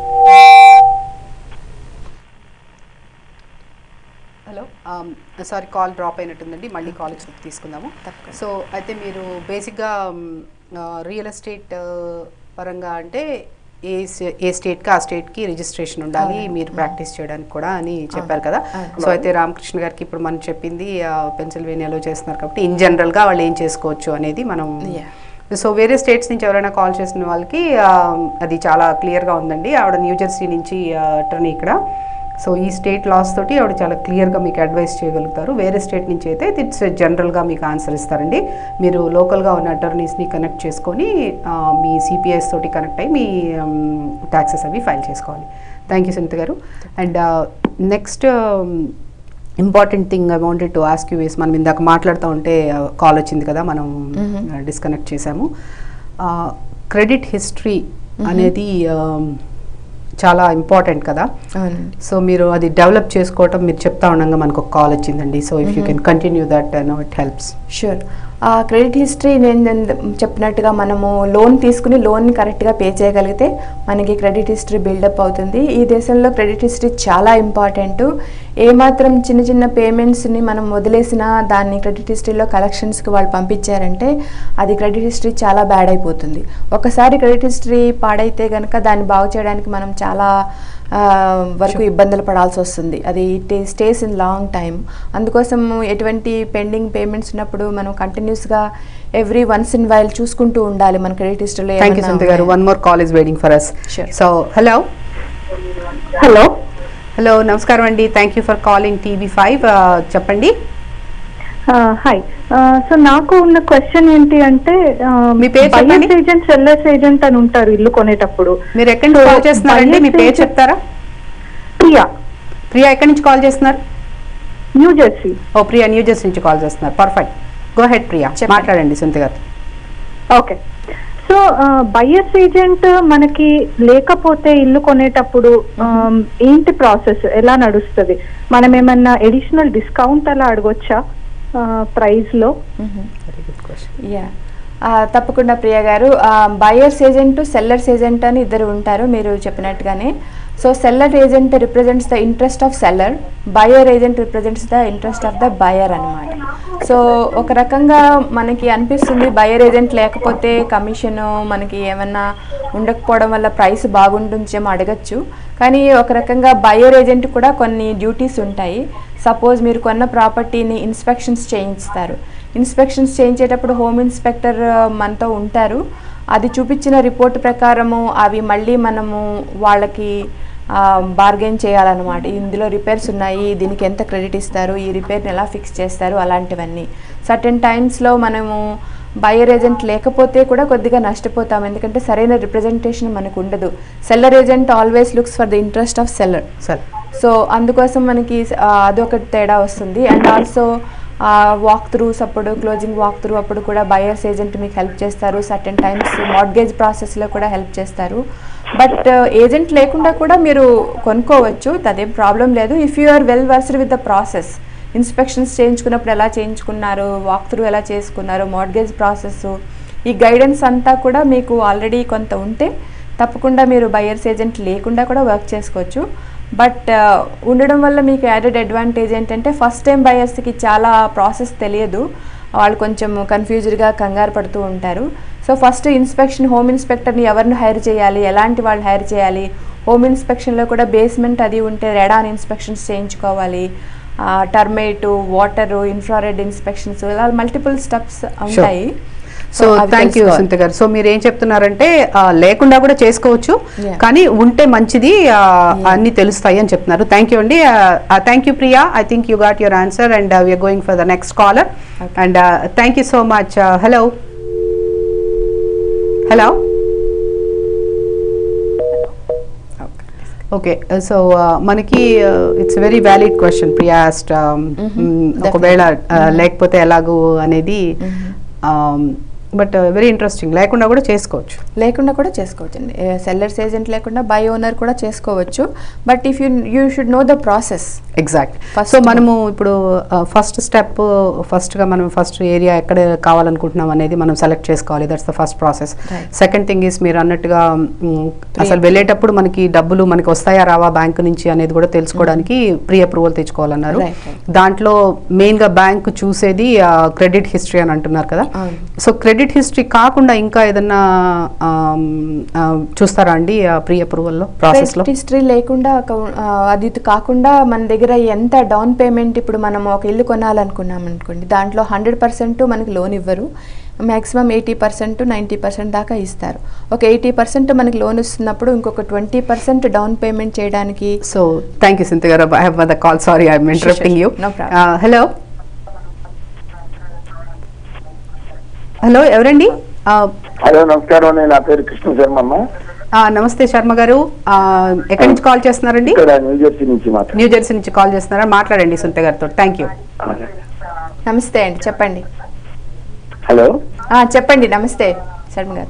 హలో సారీ కాల్ డ్రాప్ అయినట్టుందండి మళ్ళీ కాల్ వచ్చి తీసుకుందాము తప్పకుండా. సో అయితే మీరు బేసిక్గా రియల్ ఎస్టేట్ పరంగా అంటే ఏ స్టే- ఏ స్టేట్కి ఆ స్టేట్కి రిజిస్ట్రేషన్ ఉండాలి మీరు ప్రాక్టీస్ చేయడానికి కూడా అని చెప్పారు కదా అవును. సో అయితే రామకృష్ణ గారికి ఇప్పుడు మనం చెప్పింది ఆ, పెన్సిల్వేనియాలో చేస్తున్నారు కాబట్టి ఇన్ జనరల్గా వాళ్ళు ఏం చేసుకోవచ్చు అనేది మనం Yeah. సో వేరే స్టేట్స్ నుంచి ఎవరైనా కాల్ చేసిన వాళ్ళకి ఆ, అది చాలా క్లియర్గా ఉందండి ఆవిడ న్యూ జెర్సీ నుంచి అటర్నీ ఇక్కడ సో ఈ స్టేట్ లాస్ తోటి ఆవిడ చాలా క్లియర్గా మీకు అడ్వైస్ చేయగలుగుతారు వేరే స్టేట్ నుంచి అయితే ఇట్స్ జనరల్గా మీకు ఆన్సర్ ఇస్తారండి మీరు లోకల్గా ఉన్న అటర్నీస్ని కనెక్ట్ చేసుకొని ఆ, మీ సిపిఎస్ తోటి కనెక్ట్ అయ్యి మీ ట్యాక్సెస్ అవి ఫైల్ చేసుకోవాలి థ్యాంక్ యూ సునీత గారు and next important thing I wanted to ask you ways మనం ఇందాక మాట్లాడుతూ ఉంటే కాల్ వచ్చింది కదా మనం డిస్కనెక్ట్ చేసాము క్రెడిట్ హిస్టరీ అనేది um, చాలా ఇంపార్టెంట్ కదా అవునండి సో మీరు అది డెవలప్ చేసుకోవటం మీరు చెప్తా ఉండగా మనకు ఒక కాల్ వచ్చిందండి so if you can continue that no it helps sure ఆ క్రెడిట్ హిస్టరీ నేను నేను చెప్పినట్టుగా మనము లోన్ తీసుకుని లోన్ కరెక్ట్గా పే చేయగలిగితే మనకి క్రెడిట్ హిస్టరీ బిల్డప్ అవుతుంది ఈ దేశంలో క్రెడిట్ హిస్టరీ చాలా ఇంపార్టెంట్ ఏమాత్రం చిన్న చిన్న పేమెంట్స్ని మనం వదిలేసినా దాన్ని క్రెడిట్ హిస్టరీలో కలెక్షన్స్కి వాళ్ళు పంపించారంటే అది క్రెడిట్ హిస్టరీ చాలా బ్యాడ్ అయిపోతుంది ఒకసారి క్రెడిట్ హిస్టరీ పాడైతే కనుక దాన్ని బాగు చేయడానికి మనం చాలా ఆ, వరకు ఇబ్బందులు పడాల్సి వస్తుంది అది స్టేస్ ఇన్ లాంగ్ టైం అందుకోసం ఎటువంటి పెండింగ్ పేమెంట్స్ ఉన్నప్పుడు మనం కంటిన్యూస్గా ఎవ్రీ వన్స్ ఇన్ వైల్ చూసుకుంటూ ఉండాలి మన క్రెడిట్ హిస్టరీలో థ్యాంక్ యూ సునీత గారు one more call is waiting for us Sure. So hello hello hello నమస్కారం అండి thank you for calling TV five చెప్పండి హాయ్ సో నాకు ఉన్న క్వశ్చన్ ఏంటి అంటే మీ పేరు చెప్పండి. ఏజెంట్ సెల్లర్స్ ఏజెంట్ అని ఉంటారు ఇల్లు కొనేటప్పుడు మీరు ఎక్కడి నుంచి So, కాల్ చేస్తున్నారండి మీ buyers పేరు agent- చెప్తారా ప్రియా ప్రియా ఎక్కడి నుంచి కాల్ చేస్తున్నారు New Jersey oh Priya New Jersey నుంచి కాల్ చేస్తున్నారు పర్ఫెక్ట్ గో హెడ్ ప్రియా చెప్పండి. మాట్లాడండి సునీత గారు ఓకే సో బయర్స్ ఏజెంట్ మనకి లేకపోతే ఇల్లు కొనేటప్పుడు um, ఏంటి ప్రాసెస్ ఎలా నడుస్తుంది మనం ఏమన్నా ఎడిషనల్ డిస్కౌంట్ అలా అడగొచ్చా ప్రైస్ లో యా తప్పకుండా ప్రియ గారు బయర్స్ ఏజెంట్ సెల్లర్స్ ఏజెంట్ అని ఇద్దరు ఉంటారు మీరు చెప్పినట్టుగానే so seller agent represents the interest of seller buyer agent represents the interest of the buyer అనమాట సో ఒక రకంగా మనకి అనిపిస్తుంది బయర్ ఏజెంట్ లేకపోతే కమిషన్ మనకి ఏమన్నా ఉండకపోవడం వల్ల ప్రైస్ బాగుంటుందేమో అడగచ్చు కానీ ఒక రకంగా బయర్ ఏజెంట్ కూడా కొన్ని డ్యూటీస్ ఉంటాయి సపోజ్ మీరు కొన్న ప్రాపర్టీని ఇన్స్పెక్షన్స్ చేయిస్తారు ఇన్స్పెక్షన్స్ చేయించేటప్పుడు హోమ్ ఇన్స్పెక్టర్ మనతో ఉంటారు అది చూపించిన రిపోర్ట్ ప్రకారము అవి మళ్ళీ మనము వాళ్ళకి బార్గెన్ చేయాలన్నమాట ఇందులో రిపేర్స్ ఉన్నాయి దీనికి ఎంత క్రెడిట్ ఇస్తారు ఈ రిపేర్ని ఎలా ఫిక్స్ చేస్తారు అలాంటివన్నీ సర్టెన్ టైమ్స్లో మనము బయర్ ఏజెంట్ లేకపోతే కూడా కొద్దిగా నష్టపోతాం ఎందుకంటే సరైన రిప్రజెంటేషన్ మనకు ఉండదు seller agent always looks for the interest of seller sir so అందుకోసం మనకి ఆ, అదొకటి తేడా వస్తుంది అండ్ ఆల్సో వాక్ త్రూస్ అప్పుడు క్లోజింగ్ వాక్ త్రూ అప్పుడు కూడా బయర్స్ ఏజెంట్ మీకు హెల్ప్ చేస్తారు సర్టెన్ టైమ్స్ మార్గేజ్ ప్రాసెస్లో కూడా హెల్ప్ చేస్తారు బట్ ఏజెంట్ లేకుండా కూడా మీరు కొనుక్కోవచ్చు అదేం ప్రాబ్లం లేదు if you are well versed with the process inspections చేయించుకున్నప్పుడు ఎలా చేయించుకున్నారు వాక్ త్రూ ఎలా చేసుకున్నారు మార్గేజ్ ప్రాసెస్ ఈ గైడెన్స్ అంతా కూడా మీకు ఆల్రెడీ కొంత ఉంటే తప్పకుండా మీరు బయర్స్ ఏజెంట్ లేకుండా కూడా వర్క్ చేసుకోవచ్చు బట్ ఉండడం వల్ల మీకు యాడెడ్ అడ్వాంటేజ్ ఏంటంటే ఫస్ట్ టైం బయర్స్కి చాలా ప్రాసెస్ తెలియదు వాళ్ళు కొంచెం కన్ఫ్యూజ్డ్గా కంగారు పడుతూ ఉంటారు సో ఫస్ట్ ఇన్స్పెక్షన్ హోమ్ ఇన్స్పెక్టర్ని ఎవరిని హైర్ చేయాలి ఎలాంటి వాళ్ళు హైర్ చేయాలి హోమ్ ఇన్స్పెక్షన్లో కూడా బేస్మెంట్ అది ఉంటే రెడాన్ ఇన్స్పెక్షన్స్ చేయించుకోవాలి టర్మేటు వాటరు ఇన్ఫ్రారెడ్ ఇన్స్పెక్షన్స్ ఇలా మల్టిపుల్ స్టెప్స్ ఉంటాయి సో అవి థ్యాంక్ యూ తెలుసుకోవాలి. సునీత గారు సో మీరు ఏం చెప్తున్నారంటే ఆ, లేకుండా కూడా చేసుకోవచ్చు Yeah. కానీ ఉంటే మంచిది ఆ, అన్ని తెలుస్తాయి అని చెప్తున్నారు థ్యాంక్ యూ అండి thank you Priya I think you got your answer and we're going for the next caller Okay. And thank you so much hello hello okay so మనకి ఇట్స్ వెరీ వ్యాలిడ్ క్వశ్చన్ ప్రియాస్ట్ ఒకవేళ uh, లేకపోతే ఎలాగూ అనేది but very interesting లేకుండా కూడా చేసుకోవచ్చు లేకుండా కూడా చేసుకోవచ్చు అండి సెల్లర్స్ ఏజెంట్ లేకుండా బై ఓనర్ కూడా చేసుకోవచ్చు but if you you should know the process exact First so మనము ఇప్పుడు ఫస్ట్ స్టెప్ ఫస్ట్గా మనం ఫస్ట్ ఏరియా ఎక్కడ కావాలనుకుంటున్నాం అనేది మనం సెలెక్ట్ చేసుకోవాలి that's the first process Right. Second thing is మీరు అన్నట్టుగా మ్, అసలు వెళ్ళేటప్పుడు మనకి డబ్బులు మనకి వస్తాయా రావా బ్యాంక్ నుంచి అనేది కూడా తెలుసుకోవడానికి ప్రీ అప్రూవల్ తెచ్చుకోవాలన్నారు Right, right. దాంట్లో మెయిన్గా బ్యాంక్ చూసేది క్రెడిట్ హిస్టరీ అని అంటున్నారు కదా అవును. సో క్రెడిట్ హిస్టరీ కాకుండా ఇంకా ఏదన్నా ఆమ్, ఆ, చూస్తారా అండి ప్రీ అప్రూవల్లో ప్రాసెస్లో క్రెడిట్ హిస్టరీ లేకుండా ఒక- ఆ, అది కాకుండా మన దగ్గర ఎంత డౌన్ పేమెంట్ ఇప్పుడు మనం ఒక ఇల్లు కొనాలనుకున్నాం అనుకోండి దాంట్లో హండ్రెడ్ పర్సెంట్ మనకి లోన్ ఇవ్వరు maximum eighty percent ninety percent దాకా ఇస్తారు ఒక ఎయిటీ పర్సెంట్ మనకి లోన్ ఇస్తున్నప్పుడు ఇంకొక ట్వంటీ పర్సెంట్ డౌన్ పేమెంట్ చేయడానికి సో థ్యాంక్ యూ సింత గారు I have the call sorry I'm interrupting you sure. No problem. Hello hello ఎవరండి Uh, హలో నమస్కారం నేను నా పేరు కృష్ణ శర్మ అమ్మ uh, నమస్తే శర్మ గారు Uh, ఎక్కడి నుంచి కాల్ చేస్తున్నారండి ఇక్కడ న్యూ జెర్సీ నుంచి మాట్లాడు న్యూ జెర్సీ నుంచి కాల్ చేస్తున్నారా మాట్లాడండి సుంత గారితో థ్యాంక్ యూ నమస్తే అండి చెప్పండి హలో ఆ, చెప్పండి నమస్తే శర్మ గారు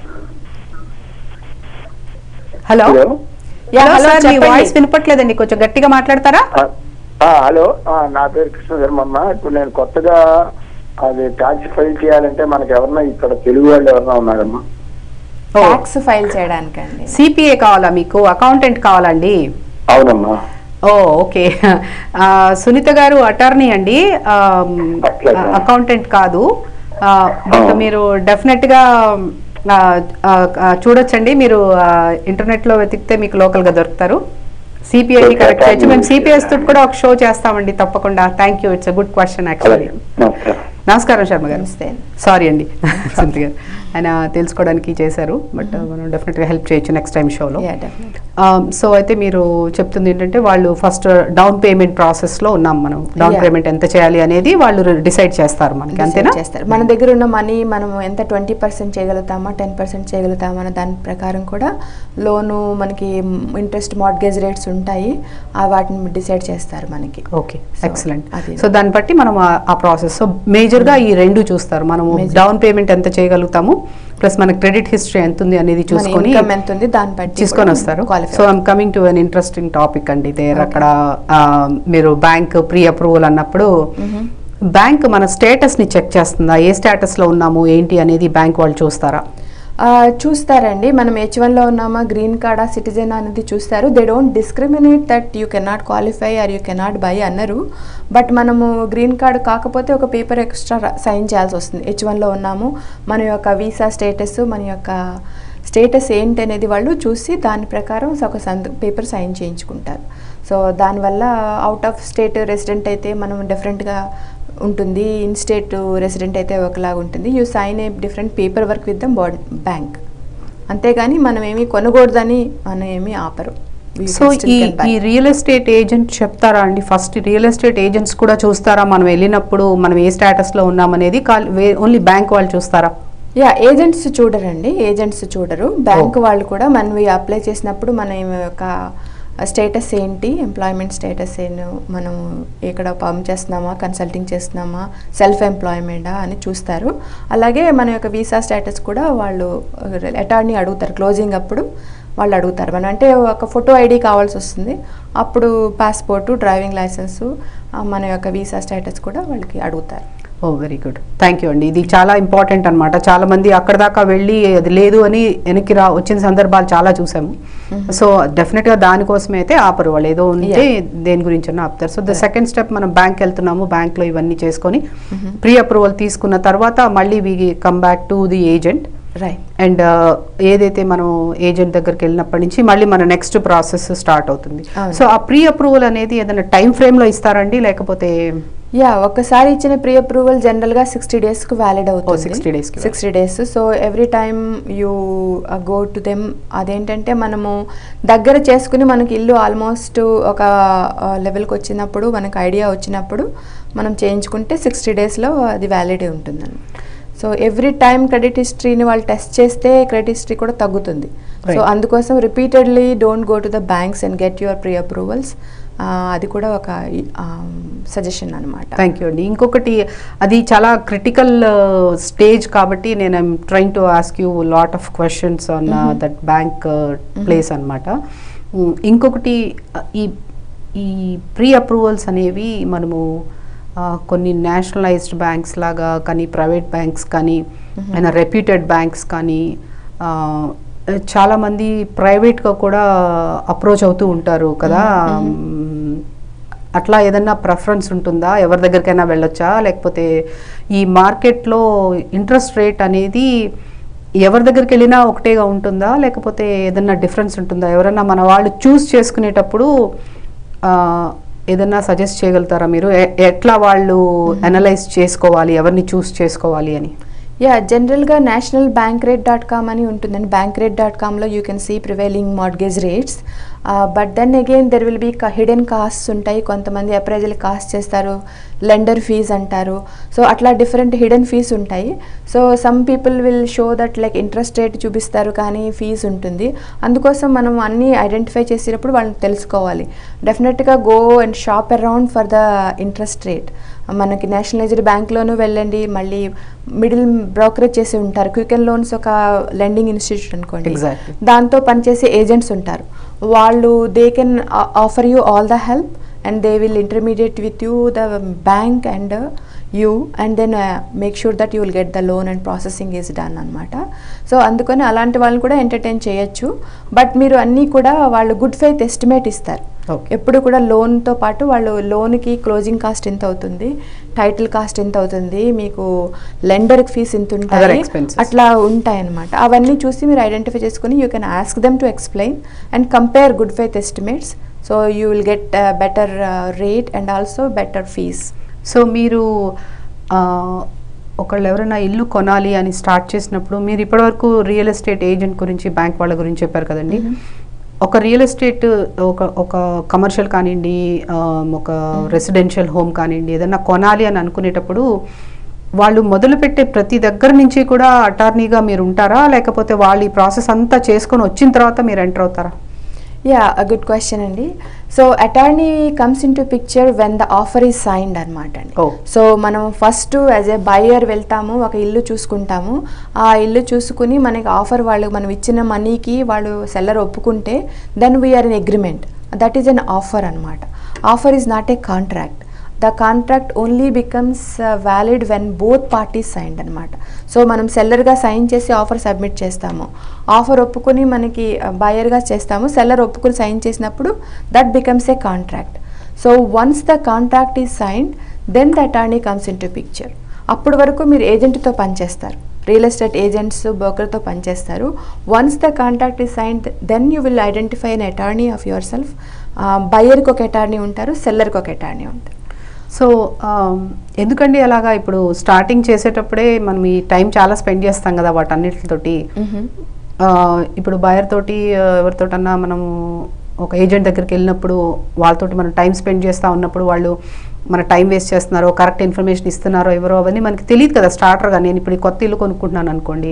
hello hello yeah, hello hello, sir మీ చెప్పండి. వాయిస్ వినపట్లేదండి కొంచెం గట్టిగా మాట్లాడతారా ఆ, ఆ, హలో ఆ, నా పేరు కృష్ణ శర్మ అమ్మ ఇప్పుడు నేను కొత్తగా అది ట్యాక్స్ ఫైల్ చేయాలంటే మనకి ఎవరన్నా ఇక్కడ తెలుగు వాళ్ళు ఎవరన్నా ఉన్నారమ్మా ట్యాక్స్ ఫైల్ చేయడానికండి సిపిఏ కావాలా మీకు అకౌంటెంట్ కావాలండి అవునమ్మా ఓ ఓకే ఆ, సునీత గారు అటార్నీ అండి అట్లాగా. అకౌంటెంట్ కాదు ఆ, బట్ ఆ. మీరు డెఫినెట్ గా ఆ, ఆ, ఆ, చూడొచ్చండి మీరు ఆ, ఇంటర్నెట్ లో వెతికితే మీకు లోకల్ గా దొరుకుతారు సిపిఐని Okay, కరెక్ట్ చేయొచ్చు మేము thank you. సిపిఎస్ తోటి కూడా ఒక షో చేస్తామండి తప్పకుండా thank you it's a good question actually అలాగే నమస్కారం నమస్కారం శర్మ గారు నమస్తే సారీ అండి సునీత గారు ఆయన తెలుసుకోవడానికి చేశారు బట్ మనం డెఫినెట్గా హెల్ప్ చేయొచ్చు నెక్స్ట్ టైం షోలో Yeah, definitely. సో అయితే మీరు చెప్తుంది ఏంటంటే వాళ్ళు ఫస్ట్ డౌన్ పేమెంట్ ప్రాసెస్ లో ఉన్నాం మనం డౌన్ Yeah. పేమెంట్ ఎంత చేయాలి అనేది వాళ్ళు డిసైడ్ చేస్తారు మనకి Decide అంతేనా చేస్తారు మన దగ్గర ఉన్న మనీ మనం ఎంత ట్వంటీ పర్సెంట్ చేయగలుగుతామా టెన్ పర్సెంట్ చేయగలుగుతామా అన్న దాని ప్రకారం కూడా లోను మనకి ఇంట్రెస్ట్ మార్గేజ్ రేట్స్ ఉంటాయి ఆ వాటిని డిసైడ్ చేస్తారు మనకి ఓకే So, ఎక్సలెంట్ అది- సో దాన్ని బట్టి మనం ఆ- ఆ ప్రాసెస్ సో మేజర్ గా ఈ రెండు చూస్తారు మనం Major. డౌన్ పేమెంట్ ఎంత చేయగలుగుతాము ప్లస్ మన క్రెడిట్ హిస్టరీ ఎంత ఉంది అనేది మన చూసుకొని ఇన్కమ్ ఎంత ఉంది దాన్ని బట్టి తీసుకొని వస్తారు so I'm coming to an interesting topic అండి దేర్ అక్కడ ఆ, మీరు బ్యాంక్ ప్రీ అప్రూవల్ అన్నప్పుడు బ్యాంక్ మన స్టేటస్ ని చెక్ చేస్తుందా ఏ స్టేటస్ లో ఉన్నాము ఏంటి అనేది బ్యాంక్ వాళ్ళు చూస్తారా ఆ, చూస్తారండి మనం హెచ్ వన్లో ఉన్నామా గ్రీన్ కార్డా సిటిజన్ అనేది చూస్తారు they don't discriminate that you cannot qualify or you cannot buy అన్నారు బట్ మనము గ్రీన్ కార్డు కాకపోతే ఒక పేపర్ ఎక్స్ట్రా సైన్ చేయాల్సి వస్తుంది హెచ్ వన్లో ఉన్నాము మన యొక్క వీసా స్టేటస్ మన యొక్క స్టేటస్ ఏంటి అనేది వాళ్ళు చూసి దాని ప్రకారం ఒక సంత పేపర్ సైన్ చేయించుకుంటారు సో దానివల్ల అవుట్ ఆఫ్ స్టేట్ రెసిడెంట్ అయితే మనం డిఫరెంట్గా ఉంటుంది ఇన్ స్టేట్ రెసిడెంట్ అయితే ఒకలాగా ఉంటుంది you sign a different paper work with the bank అంతేగాని మనం ఏమి కొనకూడదని మనం ఏమి ఆపరు We సో can still ఈ can buy. ఈ రియల్ ఎస్టేట్ ఏజెంట్ చెప్తారా అండి ఫస్ట్ రియల్ ఎస్టేట్ ఏజెంట్స్ కూడా చూస్తారా మనం వెళ్ళినప్పుడు మనం ఏ స్టేటస్ లో ఉన్నామనేది ఓన్లీ బ్యాంక్ వాళ్ళు చూస్తారా యా ఏజెంట్స్ చూడరండి ఏజెంట్స్ చూడరు బ్యాంక్ వాళ్ళు కూడా మనం అప్లై చేసినప్పుడు మన యొక్క స్టేటస్ ఏంటి ఎంప్లాయ్మెంట్ స్టేటస్ ఏంటి మనం ఇక్కడ పమ్ చేస్తున్నామా కన్సల్టింగ్ చేస్తున్నామా సెల్ఫ్ ఎంప్లాయ్మెంటా అని చూస్తారు అలాగే మన యొక్క వీసా స్టేటస్ కూడా వాళ్ళు అటార్నీ అడుగుతారు క్లోజింగ్ అప్పుడు వాళ్ళు అడుగుతారు మనం అంటే ఒక ఫోటో ఐడి కావాల్సి వస్తుంది అప్పుడు పాస్పోర్టు డ్రైవింగ్ లైసెన్సు ఆ, మన యొక్క వీసా స్టేటస్ కూడా వాళ్ళకి అడుగుతారు oh very good thank you అండి ఇది చాలా ఇంపార్టెంట్ అన్నమాట చాలా మంది అక్కడ దాకా వెళ్ళి అది లేదు అని వెనక్కి రా వచ్చిన సందర్భాలు చాలా చూసాము సో డెఫినెట్ గా దానికోసమే అయితే ఆపరు వాళ్ళు ఏదో ఉంటే దేని గురించి అన్న ఆపుతారు సో ద సెకండ్ స్టెప్ మనం బ్యాంక్ వెళ్తున్నాము బ్యాంక్ లో ఇవన్నీ చేసుకొని ప్రీ అప్రూవల్ తీసుకున్న తర్వాత మళ్ళీ we come back to the agent right and ఏదైతే మనం ఏజెంట్ దగ్గరికి వెళ్ళినప్పటి నుంచి మళ్ళీ మన నెక్స్ట్ ప్రాసెస్ స్టార్ట్ అవుతుంది అవును. సో ఆ ప్రీ అప్రూవల్ అనేది ఏదైనా టైం ఫ్రేమ్ లో ఇస్తారండి లేకపోతే యా ఒక్కసారి ఇచ్చిన ప్రీ అప్రూవల్ జనరల్ గా సిక్స్టీ డేస్ కు వ్యాలిడ్ అవుతుంది 60 days కి sixty days so every time you go to them అదేంటంటే మనము దగ్గర చేసుకుని మనకి ఇల్లు ఆల్మోస్ట్ ఒక లెవెల్కి వచ్చినప్పుడు మనకు ఐడియా వచ్చినప్పుడు మనం చేయించుకుంటే సిక్స్టీ డేస్లో అది వ్యాలిడ్ ఉంటుందండి సో ఎవ్రీ టైం క్రెడిట్ హిస్టరీని వాళ్ళు టెస్ట్ చేస్తే క్రెడిట్ హిస్టరీ కూడా తగ్గుతుంది సో Right. అందుకోసం repeatedly don't go to the banks and get your pre approvals అది కూడా ఒక సజెషన్ అనమాట థ్యాంక్ యూ అండి ఇంకొకటి అది చాలా క్రిటికల్ స్టేజ్ కాబట్టి నేను I'm trying to ask you lot of questions on that bank place అనమాట ఇంకొకటి uh, ఈ ఈ ప్రీ అప్రూవల్స్ అనేవి మనము uh, కొన్ని నేషనలైజ్డ్ బ్యాంక్స్ లాగా కానీ ప్రైవేట్ బ్యాంక్స్ కానీ అయినా రెప్యూటెడ్ బ్యాంక్స్ కానీ uh, చాలామంది ప్రైవేట్గా కూడా అప్రోచ్ అవుతూ ఉంటారు కదా మ్, అట్లా ఏదన్నా ప్రిఫరెన్స్ ఉంటుందా ఎవరి దగ్గరికైనా వెళ్ళొచ్చా లేకపోతే ఈ మార్కెట్లో ఇంట్రెస్ట్ రేట్ అనేది ఎవరి దగ్గరికి వెళ్ళినా ఒకటేగా ఉంటుందా లేకపోతే ఏదన్నా డిఫరెన్స్ ఉంటుందా ఎవరన్నా మన వాళ్ళు చూస్ చేసుకునేటప్పుడు ఆ, ఏదన్నా సజెస్ట్ చేయగలుగుతారా మీరు ఎ- ఎట్లా వాళ్ళు అనలైజ్ చేసుకోవాలి ఎవరిని చూస్ చేసుకోవాలి అని యా జనరల్గా national bank rate dot com అని ఉంటుందండి బ్యాంక్ రేట్ డాట్ కామ్లో you can see prevailing mortgage rates but then again there will be hidden costs ఉంటాయి కొంతమంది అప్రైజల్ కాస్ట్ చేస్తారు లెండర్ ఫీజ్ అంటారు సో అట్లా డిఫరెంట్ హిడెన్ ఫీస్ ఉంటాయి so some people will show that like interest rate చూపిస్తారు కానీ fees ఉంటుంది అందుకోసం మనం అన్నీ ఐడెంటిఫై చేసేటప్పుడు వాళ్ళని తెలుసుకోవాలి డెఫినెట్గా go and shop around for the interest rate మనకి నేషనలైజ్డ్ బ్యాంక్లోనూ వెళ్ళండి మళ్ళీ మిడిల్ బ్రోకరేజ్ చేసి ఉంటారు క్విక్ అండ్ లోన్స్ ఒక లెండింగ్ ఇన్స్టిట్యూట్ అనుకోండి Exactly. దాంతో పనిచేసే ఏజెంట్స్ ఉంటారు వాళ్ళు they can offer you all the help and they will intermediate with you the bank and you and then make sure that you will get the loan and processing is done అనమాట so అందుకని అలాంటి వాళ్ళని కూడా entertain చేయొచ్చు but మీరు అన్నీ కూడా వాళ్ళు గుడ్ ఫెయిత్ ఎస్టిమేట్ ఇస్తారు Okay. ఎప్పుడు కూడా లోన్తో పాటు వాళ్ళు లోన్కి క్లోజింగ్ కాస్ట్ ఎంత అవుతుంది టైటిల్ కాస్ట్ ఎంత అవుతుంది మీకు లెండర్ ఫీస్ ఎంత Other ఉంటాయి expenses. అట్లా ఉంటాయి అనమాట అవన్నీ చూసి మీరు ఐడెంటిఫై చేసుకుని you can ask them to explain and compare good faith estimates so you will get better rate and also better fees so మీరు ఆ, ఒకళ్ళు ఎవరైనా ఇల్లు కొనాలి అని స్టార్ట్ చేసినప్పుడు మీరు ఇప్పటివరకు రియల్ ఎస్టేట్ ఏజెంట్ గురించి బ్యాంక్ వాళ్ళ గురించి చెప్పారు కదండి ఒక రియల్ ఎస్టేట్ ఒక ఒక కమర్షియల్ కానివ్వండి ఆ, ఒక రెసిడెన్షియల్ హోమ్ కానివ్వండి ఏదైనా కొనాలి అని అనుకునేటప్పుడు వాళ్ళు మొదలుపెట్టే ప్రతి దగ్గర నుంచి కూడా అటార్నీగా మీరు ఉంటారా లేకపోతే వాళ్ళు ఈ ప్రాసెస్ అంతా చేసుకొని వచ్చిన తర్వాత మీరు ఎంటర్ అవుతారా యా గుడ్ క్వశ్చన్ అండి so attorney comes in to picture when the offer is signed అనమాట అండి Oh. సో మనం ఫస్ట్ యాజ్ ఏ బయర్ వెళ్తాము ఒక ఇల్లు చూసుకుంటాము ఆ ఇల్లు చూసుకుని మనకి ఆఫర్ వాళ్ళు మనం ఇచ్చిన మనీకి వాళ్ళు సెల్లర్ ఒప్పుకుంటే then we're in agreement that is an offer అనమాట offer is not a contract the contract only becomes valid when both parties signed అనమాట సో మనం సెల్లర్గా సైన్ చేసి ఆఫర్ సబ్మిట్ చేస్తాము ఆఫర్ ఒప్పుకొని మనకి బయర్గా చేస్తాము సెల్లర్ ఒప్పుకొని సైన్ చేసినప్పుడు that becomes a contract so once the contract is signed then the attorney comes in to picture అప్పటి వరకు మీరు ఏజెంట్తో పనిచేస్తారు రియల్ ఎస్టేట్ ఏజెంట్స్ బ్రోకర్తో పనిచేస్తారు once the contract is signed then you will identify an attorney of yourself బయర్కి ఒక attorney ఉంటారు సెల్లర్కి ఒక అటార్నీ ఉంటారు సో ఆమ్, ఎందుకండి అలాగా ఇప్పుడు స్టార్టింగ్ చేసేటప్పుడే మనం ఈ టైం చాలా స్పెండ్ చేస్తాం కదా వాటన్నిటితోటి ఆ, ఇప్పుడు బయర్ తోటి ఆ, ఎవరితోటన్నా మనము ఒక ఏజెంట్ దగ్గరికి వెళ్ళినప్పుడు వాళ్ళతోటి మనం టైం స్పెండ్ చేస్తూ ఉన్నప్పుడు వాళ్ళు మన టైం వేస్ట్ చేస్తున్నారో కరెక్ట్ ఇన్ఫర్మేషన్ ఇస్తున్నారో ఎవరో అవన్నీ మనకి తెలియదు కదా స్టార్టర్గా నేను ఇప్పుడు ఈ కొత్త ఇల్లు కొనుక్కుంటున్నాను అనుకోండి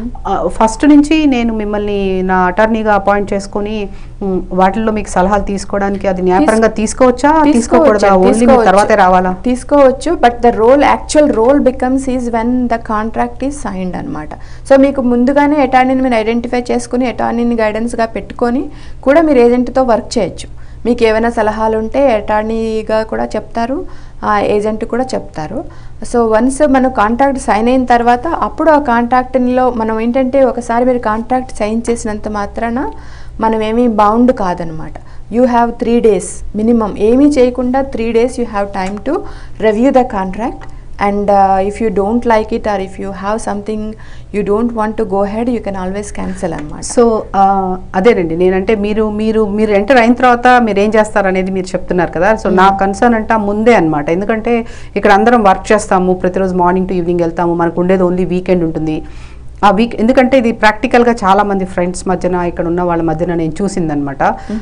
ఫస్ట్ నుంచి నేను మిమ్మల్ని నా అటార్నీగా అపాయింట్ చేసుకొని ఉమ్, వాటిల్లో మీకు సలహాలు తీసుకోవడానికి అది న్యాయపరంగా తీసుకోవచ్చా తీసుకోకూడదా ఓన్లీ మీరు తర్వాతే రావాలా తీసుకోవచ్చు but the role actual role becomes is when the contract is signed అనమాట సో మీకు ముందుగానే అటార్నీని మీరు ఐడెంటిఫై చేసుకుని అటార్నీని గైడెన్స్గా పెట్టుకొని కూడా మీరు ఏజెంట్తో వర్క్ చేయొచ్చు మీకు ఏమైనా సలహాలు ఉంటే అటార్నీగా కూడా చెప్తారు ఆ ఏజెంట్ కూడా చెప్తారు సో వన్స్ మనం కాంట్రాక్ట్ సైన్ అయిన తర్వాత అప్పుడు ఆ కాంట్రాక్ట్లో మనం ఏంటంటే ఒకసారి మీరు కాంట్రాక్ట్ సైన్ చేసినంత మాత్రాన మనం ఏమీ బౌండ్ కాదనమాట you have three days minimum ఏమీ చేయకుండా three days you have time to review the contract and if you don't like it or if you have something you don't want to go ahead you can always cancel అనమాట so ఆ, అదేనండి నేనంటే మీరు మీరు మీరు enter అయిన తర్వాత మీరు ఏం చేస్తారు అనేది మీరు చెప్తున్నారు కదా సో నా కన్సర్న్ అంటే ముందే అన్నమాట ఎందుకంటే ఇక్కడ అందరం వర్క్ చేస్తాము ప్రతిరోజు మార్నింగ్ టు ఈవినింగ్ వెళ్తాము మనకు ఉండేది ఓన్లీ వీకెండ్ ఉంటుంది ఆ వీక్ ఎందుకంటే ఇది ప్రాక్టికల్గా చాలా మంది ఫ్రెండ్స్ మధ్యన ఇక్కడ ఉన్న వాళ్ళ మధ్యన నేను చూసిందనమాట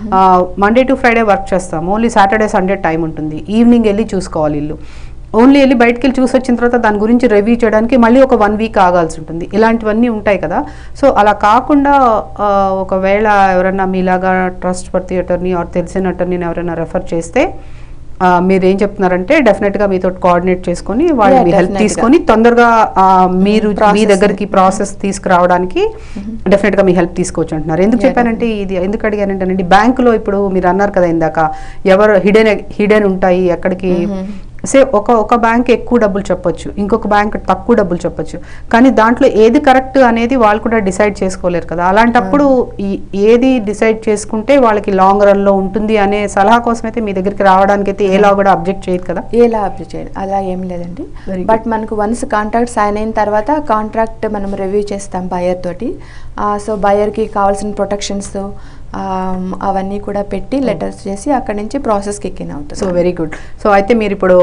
మండే టు ఫ్రైడే వర్క్ చేస్తాము ఓన్లీ సాటర్డే సండే టైం ఉంటుంది ఈవినింగ్ వెళ్ళి చూసుకోవాలి ఇల్లు ఓన్లీ వెళ్ళి బయటకు వెళ్ళి చూసి వచ్చిన తర్వాత దాని గురించి రివ్యూ చేయడానికి మళ్ళీ ఒక వన్ వీక్ ఆగాల్సి ఉంటుంది ఇలాంటివన్నీ ఉంటాయి కదా సో అలా కాకుండా ఆ, ఒకవేళ ఎవరైనా మీలాగా ట్రస్ట్ వర్తి అటర్నీ ఆర్ తెలిసిన అటర్నీని ఎవరైనా రెఫర్ చేస్తే ఆ, మీరు ఏం చెప్తున్నారంటే డెఫినెట్ గా మీతో కోఆర్డినేట్ చేసుకొని వాళ్ళు Yeah, మీ హెల్ప్ definitely గా. తీసుకొని తొందరగా ఆ, మీరు మీ Process. దగ్గరికి ప్రాసెస్ తీసుకురావడానికి డెఫినెట్ గా మీ హెల్ప్ తీసుకోవచ్చు అంటున్నారు ఎందుకు Yeah, చెప్పానంటే ఇది ఎందుకు అడిగానంటేనండి బ్యాంకులో ఇప్పుడు మీరు అన్నారు కదా ఇందాక ఎవరు హిడెన్ హిడెన్ ఉంటాయి ఎక్కడికి సే ఒక ఒక బ్యాంక్ ఎక్కువ డబ్బులు చెప్పొచ్చు ఇంకొక బ్యాంక్ తక్కువ డబ్బులు చెప్పొచ్చు కానీ దాంట్లో ఏది కరెక్ట్ అనేది వాళ్ళు కూడా డిసైడ్ చేసుకోలేరు కదా అలాంటప్పుడు ఈ- ఏది డిసైడ్ చేసుకుంటే వాళ్ళకి లాంగ్ రన్ లో ఉంటుంది అనే సలహా కోసం అయితే మీ దగ్గరికి రావడానికి అయితే ఏ లా కూడా అబ్జెక్ట్ చేయదు కదా ఎలా అప్లై చేయాలి అలా ఏం లేదండి Very బట్ మనకు వన్స్ కాంట్రాక్ట్ సైన్ అయిన తర్వాత కాంట్రాక్ట్ మనం రివ్యూ చేస్తాం బయర్ తోటి సో బయర్కి కావాల్సిన ప్రొటెక్షన్స్ అవన్నీ కూడా పెట్టి లెటర్స్ చేసి అక్కడి నుంచి ప్రాసెస్కి ఎక్కిన సో అవుతుంది వెరీ గుడ్ సో అయితే మీరు ఇప్పుడు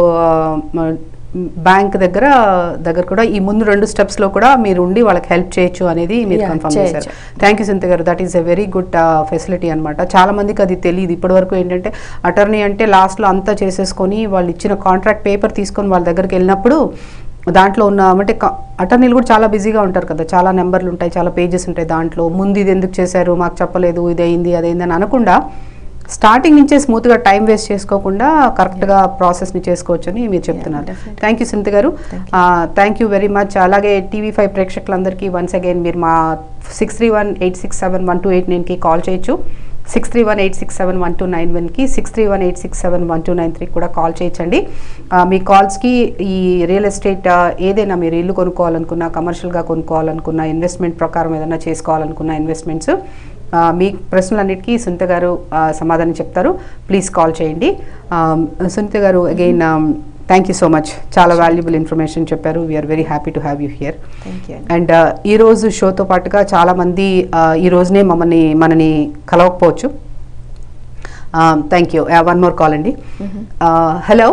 బ్యాంక్ దగ్గర దగ్గర కూడా ఈ ముందు రెండు స్టెప్స్ లో కూడా మీరు ఉండి వాళ్ళకి హెల్ప్ చేయొచ్చు అనేది మీరు Yeah, కన్ఫర్మ్ చేయొచ్చు. చేశారు థ్యాంక్ యూ సింత గారు that is a very good facility అనమాట చాలా మందికి అది తెలియదు ఇప్పటి వరకు ఏంటంటే అటర్నీ అంటే లాస్ట్ లో అంతా చేసేసుకొని వాళ్ళు ఇచ్చిన కాంట్రాక్ట్ పేపర్ తీసుకొని వాళ్ళ దగ్గరికి వెళ్ళినప్పుడు దాంట్లో ఉన్న అంటే అటర్నీలు కూడా చాలా బిజీగా ఉంటారు కదా చాలా నెంబర్లు ఉంటాయి చాలా పేజెస్ ఉంటాయి దాంట్లో ముందు ఇది ఎందుకు చేశారు మాకు చెప్పలేదు ఇది అయింది అదైంది అని అనకుండా స్టార్టింగ్ నుంచే స్మూత్గా టైం వేస్ట్ చేసుకోకుండా కరెక్ట్గా ప్రాసెస్ని చేసుకోవచ్చు అని మీరు చెప్తున్నారు definitely. థ్యాంక్ యూ సింత్ గారు థ్యాంక్ యూ వెరీ మచ్ అలాగే టీవీ ఫైవ్ ప్రేక్షకులందరికీ వన్స్ అగైన్ మీరు మా six three one eight six seven one two ఎయిట్ నైన్కి కాల్ చేయొచ్చు six three one eight six seven one two nine వన్కి six three one eight six seven one two nine three కూడా call చేయొచ్చండి ఆ, మీ కాల్స్కి ఈ రియల్ ఎస్టేట్ ఆ, ఏదైనా మీరు ఇల్లు కొనుక్కోవాలనుకున్నా కమర్షియల్గా కొనుక్కోవాలనుకున్నా ఇన్వెస్ట్మెంట్ ప్రకారం ఏదైనా చేసుకోవాలనుకున్న ఇన్వెస్ట్మెంట్స్ ఆ, మీ ప్రశ్నలన్నిటికీ సునీత గారు ఆ, సమాధానం చెప్తారు ప్లీజ్ కాల్ చేయండి ఆ, సునీత గారు again thank you so much చాలా వాల్యుబుల్ ఇన్ఫర్మేషన్ చెప్పారు we're very happy to have you here thank you and ఈ రోజు షోతో పాటుగా చాలా మంది ఆ, ఈ రోజునే మమ్మల్ని మనని కలవకపోవచ్చు thank you one more call అండి హలో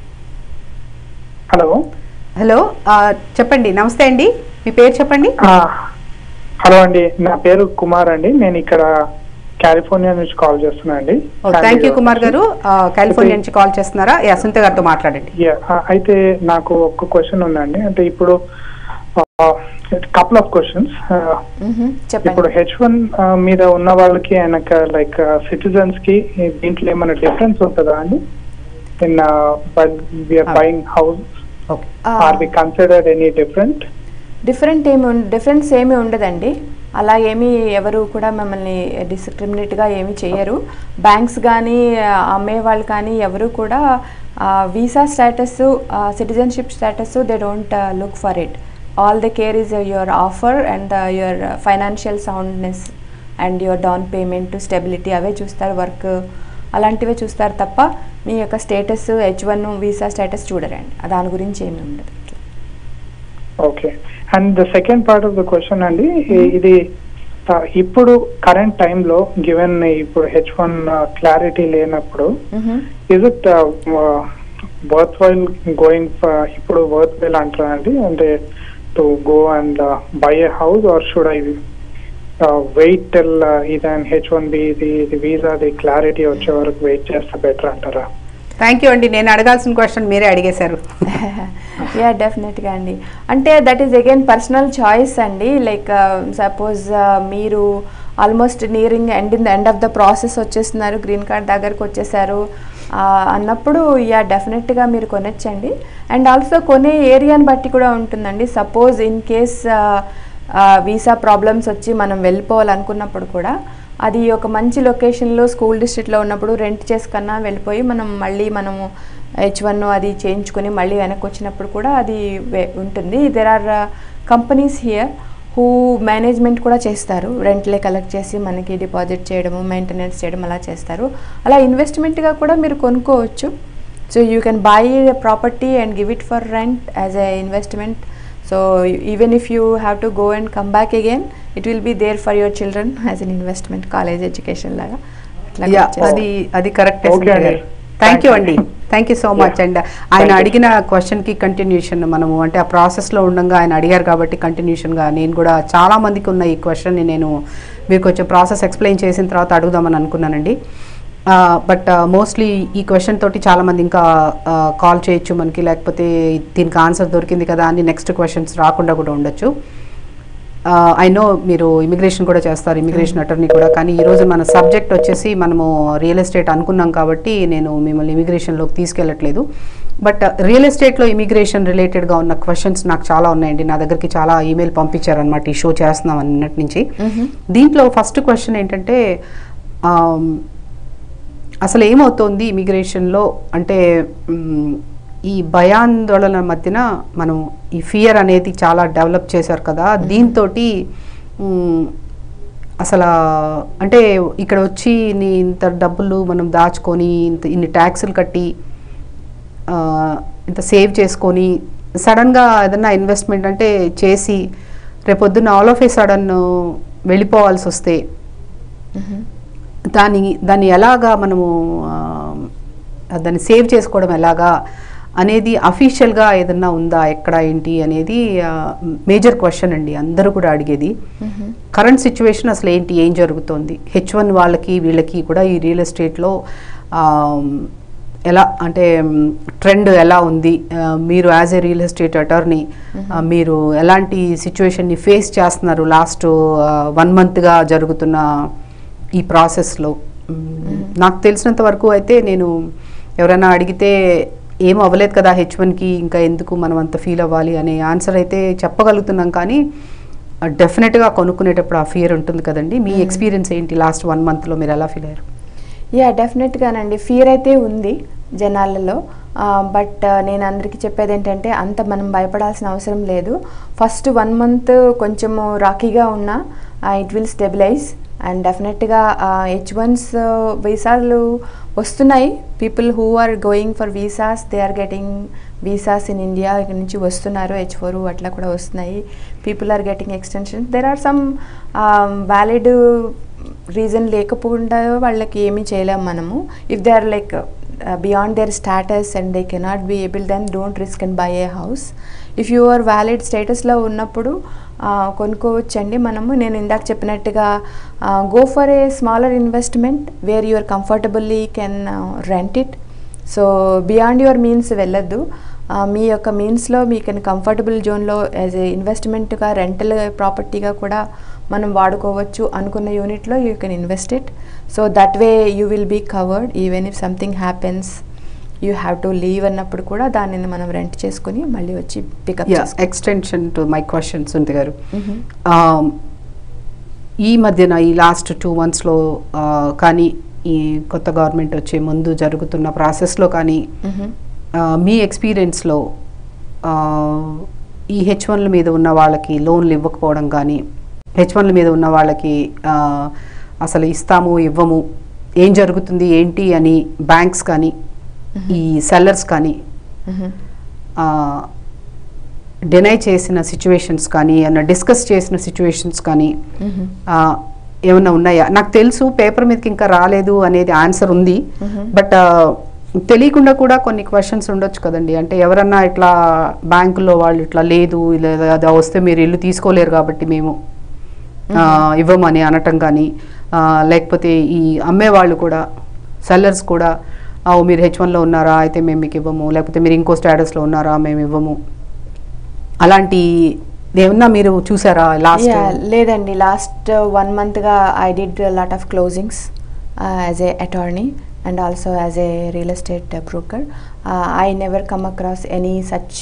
హలో హలో చెప్పండి నమస్తే అండి మీ పేరు చెప్పండి ఆ, హలో అండి నా పేరు కుమార్ అండి నేను ఇక్కడ కాలిఫోర్నియా నుంచి కాల్ చేస్తున్నా అండి థ్యాంక్ యూ కుమార్ గారు కాలిఫోర్నియా నుంచి కాల్ చేస్తున్నారా యా సునీత గారితో మాట్లాడండి Yeah, ఆ, అయితే నాకు ఒక క్వశ్చన్ ఉందండి అంటే ఇప్పుడు కపుల్ ఆఫ్ క్వశ్చన్స్ మ్మ్. ఇప్పుడు చెప్పండి హెచ్ వన్ మీద ఉన్న వాళ్ళకి ఆయనక లైక్ సిటిజన్స్ కి దీంట్లో ఏమైనా డిఫరెన్స్ ఉంటుందా అండి in we're buying house okay or we considered any different different ఏమి ఉం- డిఫరెన్స్ ఏమీ ఉండదండి అలా ఏమీ ఎవరు కూడా మిమ్మల్ని డిస్క్రిమినేట్గా ఏమీ చేయరు బ్యాంక్స్ కానీ అమ్మే వాళ్ళు కానీ ఎవరు కూడా visa status citizenship status they don't look for it all the care is your offer and your financial soundness and your down payment stability అవే చూస్తారు వర్క్ అలాంటివే చూస్తారు తప్ప మీ యొక్క status H one visa status చూడరండి దాని గురించి ఏమీ ఉండదు okay and the second part of the question అండి ఈ- ఇది ఆ, ఇప్పుడు కరెంట్ టైంలో గివెన్ ఇప్పుడు హెచ్ వన్ క్లారిటీ లేనప్పుడు hmm. Is it worth while going ఇప్పుడు వర్త్ వైల్ అంటారా అండి అంటే to go and buy a house or should I wait till ఇదన్ హెచ్ వన్ బి ఇది ఇది వీసాది క్లారిటీ వచ్చే వరకు వెయిట్ చేస్తే బెటర్ అంటారా థ్యాంక్ యూ అండి నేను అడగాల్సిన క్వశ్చన్ మీరే అడిగేశారు యా డెఫినెట్గా అండి అంటే that is again personal choice అండి లైక్ సపోజ్ మీరు almost nearing end in the end of the process వచ్చేస్తున్నారు గ్రీన్ కార్డ్ దగ్గరకు వచ్చేసారు ఆ, అన్నప్పుడు యా డెఫినెట్గా మీరు కొనొచ్చండి అండ్ ఆల్సో కొనే ఏరియాని బట్టి కూడా ఉంటుందండి suppose in case visa problems వచ్చి మనం వెళ్ళిపోవాలనుకున్నప్పుడు కూడా అది ఒక మంచి లొకేషన్లో స్కూల్ డిస్ట్రిక్ట్లో ఉన్నప్పుడు రెంట్ చేసుకన్నా వెళ్ళిపోయి మనం మళ్ళీ మనము హెచ్ వన్ అది చేయించుకొని మళ్ళీ వెనక్కి వచ్చినప్పుడు కూడా అది వే- ఉంటుంది there are companies here who management కూడా చేస్తారు రెంట్లే కలెక్ట్ చేసి మనకి డిపాజిట్ చేయడము మెయింటెనెన్స్ చేయడం అలా చేస్తారు అలా ఇన్వెస్ట్మెంట్గా కూడా మీరు కొనుక్కోవచ్చు so you can buy property and give it for rent as a investment so even if you have to go and come back again it will be there for your children as an investment college education లాగా అట్లా yeah కూడా చేస్తారు. అది అది correct Okay అండి. Thank you Thank అండి you. Thank you so much and ఆయన అడిగిన క్వశ్చన్ కి కంటిన్యూషన్ మనము అంటే ఆ ప్రాసెస్ లో ఉండగా ఆయన అడిగారు కాబట్టి కంటిన్యూషన్ గా నేను కూడా చాలా మందికి ఉన్న ఈ క్వశ్చన్ ని నేను మీరు కొంచెం ప్రాసెస్ ఎక్స్ప్లెయిన్ చేసిన తర్వాత అడుగుదామని అనుకున్నానండి బట్ మోస్ట్లీ ఈ క్వశ్చన్ తోటి చాలా మంది ఇంకా కాల్ చేయొచ్చు మనకి లేకపోతే దీనికి ఆన్సర్ దొరికింది కదా అని నెక్స్ట్ క్వశ్చన్స్ రాకుండా కూడా ఉండొచ్చు ఐ నో మీరు ఇమిగ్రేషన్ కూడా చేస్తారు ఇమిగ్రేషన్ అటర్నీ కూడా కానీ ఈరోజు మన సబ్జెక్ట్ వచ్చేసి మనము రియల్ ఎస్టేట్ అనుకున్నాం కాబట్టి నేను మిమ్మల్ని ఇమిగ్రేషన్లోకి తీసుకెళ్ళట్లేదు బట్ రియల్ ఎస్టేట్లో ఇమిగ్రేషన్ రిలేటెడ్గా ఉన్న క్వశ్చన్స్ నాకు చాలా ఉన్నాయండి నా దగ్గరికి చాలా ఈమెయిల్ పంపించారనమాట ఈ షో చేస్తున్నాం అన్నటి నుంచి దీంట్లో ఫస్ట్ క్వశ్చన్ ఏంటంటే ఆమ్, అసలు ఏమవుతోంది ఇమిగ్రేషన్లో అంటే మ్, ఈ భయాందోళన మధ్యన మనం ఈ ఫియర్ అనేది చాలా డెవలప్ చేశారు కదా దీంతో అసలు అంటే ఇక్కడ వచ్చి నీ ఇంత డబ్బులు మనం దాచుకొని ఇంత ఇన్ని ట్యాక్సులు కట్టి ఆ, ఇంత సేవ్ చేసుకొని సడన్గా ఏదన్నా ఇన్వెస్ట్మెంట్ అంటే చేసి రేపొద్దున ఆల్ ఆఫ్ ఏ సడన్ వెళ్ళిపోవాల్సి వస్తే దాని దాన్ని ఎలాగా మనము ఆ, దాన్ని సేవ్ చేసుకోవడం ఎలాగా అనేది అఫీషియల్గా ఏదన్నా ఉందా ఎక్కడ ఏంటి అనేది మేజర్ క్వశ్చన్ అండి అందరూ కూడా అడిగేది కరెంట్ సిచ్యువేషన్ అసలు ఏంటి ఏం జరుగుతోంది హెచ్ వన్ వాళ్ళకి వీళ్ళకి కూడా ఈ రియల్ ఎస్టేట్లో ఎలా అంటే ట్రెండ్ ఎలా ఉంది ఆ, మీరు as a real estate attorney మీరు ఎలాంటి సిచ్యువేషన్ని ఫేస్ చేస్తున్నారు లాస్ట్ వన్ మంత్గా జరుగుతున్న ఈ ప్రాసెస్లో మ్, నాకు తెలిసినంత వరకు అయితే నేను ఎవరైనా అడిగితే ఏం అవ్వలేదు కదా హెచ్ వన్కి ఇంకా ఎందుకు మనం అంత ఫీల్ అవ్వాలి అనే ఆన్సర్ అయితే చెప్పగలుగుతున్నాం కానీ డెఫినెట్గా కొనుక్కునేటప్పుడు ఆ ఫియర్ ఉంటుంది కదండి మీ ఎక్స్పీరియన్స్ ఏంటి లాస్ట్ వన్ మంత్లో మీరు ఎలా ఫీల్ అయ్యారు యా డెఫినెట్గానండి ఫియర్ అయితే ఉంది జనాలలో బట్ నేను అందరికీ చెప్పేది ఏంటంటే అంత మనం భయపడాల్సిన అవసరం లేదు ఫస్ట్ వన్ మంత్ కొంచెము రాకీగా ఉన్నా ఇట్ విల్ స్టెబిలైజ్ అండ్ డెఫినెట్గా హెచ్ వన్స్ వీసాలు వస్తున్నాయి people who are going for visas they are getting visas in India ఇక్కడ నుంచి వస్తున్నారు హెచ్ ఫోర్ అట్లా కూడా వస్తున్నాయి people are getting extension there are some valid reason లేకపోకుండా వాళ్ళకి ఏమీ చేయలేము మనము if they are like beyond their status and they cannot be able then don't risk and buy a house if you are valid స్టేటస్లో ఉన్నప్పుడు ఆ, కొనుక్కోవచ్చండి మనము నేను ఇందాక చెప్పినట్టుగా go for a smaller investment where you're comfortably can rent it so beyond your means వెళ్ళొద్దు ఆ, మీ యొక్క మీన్స్లో మీకు కంఫర్టబుల్ జోన్లో యాజ్ ఏ ఇన్వెస్ట్మెంట్గా రెంటల్ ప్రాపర్టీగా కూడా మనం వాడుకోవచ్చు అనుకున్న యూనిట్లో you can invest it so that way you will be covered even if something happens you have to leave అన్నప్పుడు కూడా దానిని మనం రెంట్ చేసుకుని మళ్ళీ వచ్చి పికప్ యా చేసుకో extension to my question Sunthi గారు Um, ఈ మధ్యన ఈ లాస్ట్ టూ మంత్స్లో కానీ ఈ కొత్త గవర్నమెంట్ వచ్చే ముందు జరుగుతున్న ప్రాసెస్లో కానీ ఆ, మీ ఎక్స్పీరియన్స్లో ఆ, ఈ హెచ్ వన్ల మీద ఉన్న వాళ్ళకి లోన్లు ఇవ్వకపోవడం కానీ హెచ్ వన్ల మీద ఉన్న వాళ్ళకి ఆ, అసలు ఇస్తాము ఇవ్వము ఏం జరుగుతుంది ఏంటి అని బ్యాంక్స్ కానీ ఈ సెల్లర్స్ కానీ డినై చేసిన సిచ్యువేషన్స్ కానీ ఏమన్నా డిస్కస్ చేసిన సిచ్యువేషన్స్ కానీ ఆ, ఏమన్నా ఉన్నాయా నాకు తెలుసు పేపర్ మీదకి ఇంకా రాలేదు అనేది ఆన్సర్ ఉంది బట్ తెలియకుండా కూడా కొన్ని క్వశ్చన్స్ ఉండొచ్చు కదండి అంటే ఎవరన్నా ఇట్లా బ్యాంకులో వాళ్ళు ఇట్లా లేదు లేదా అది వస్తే మీరు ఇల్లు తీసుకోలేరు కాబట్టి మేము ఆ, ఇవ్వమని అనటం కానీ ఆ, లేకపోతే ఈ అమ్మే వాళ్ళు కూడా సెల్లర్స్ కూడా "ఆ, ఓ మీరు హెచ్ వన్లో ఉన్నారా అయితే మేము మీకు ఇవ్వము లేకపోతే మీరు ఇంకో స్టేటస్లో ఉన్నారా మేము ఇవ్వము అలాంటి ఏమన్నా మీరు చూసారా లాస్ట్ Yeah, లేదండి లాస్ట్ వన్ మంత్గా I did lot of closings as a attorney and also as a real estate broker I never come across any such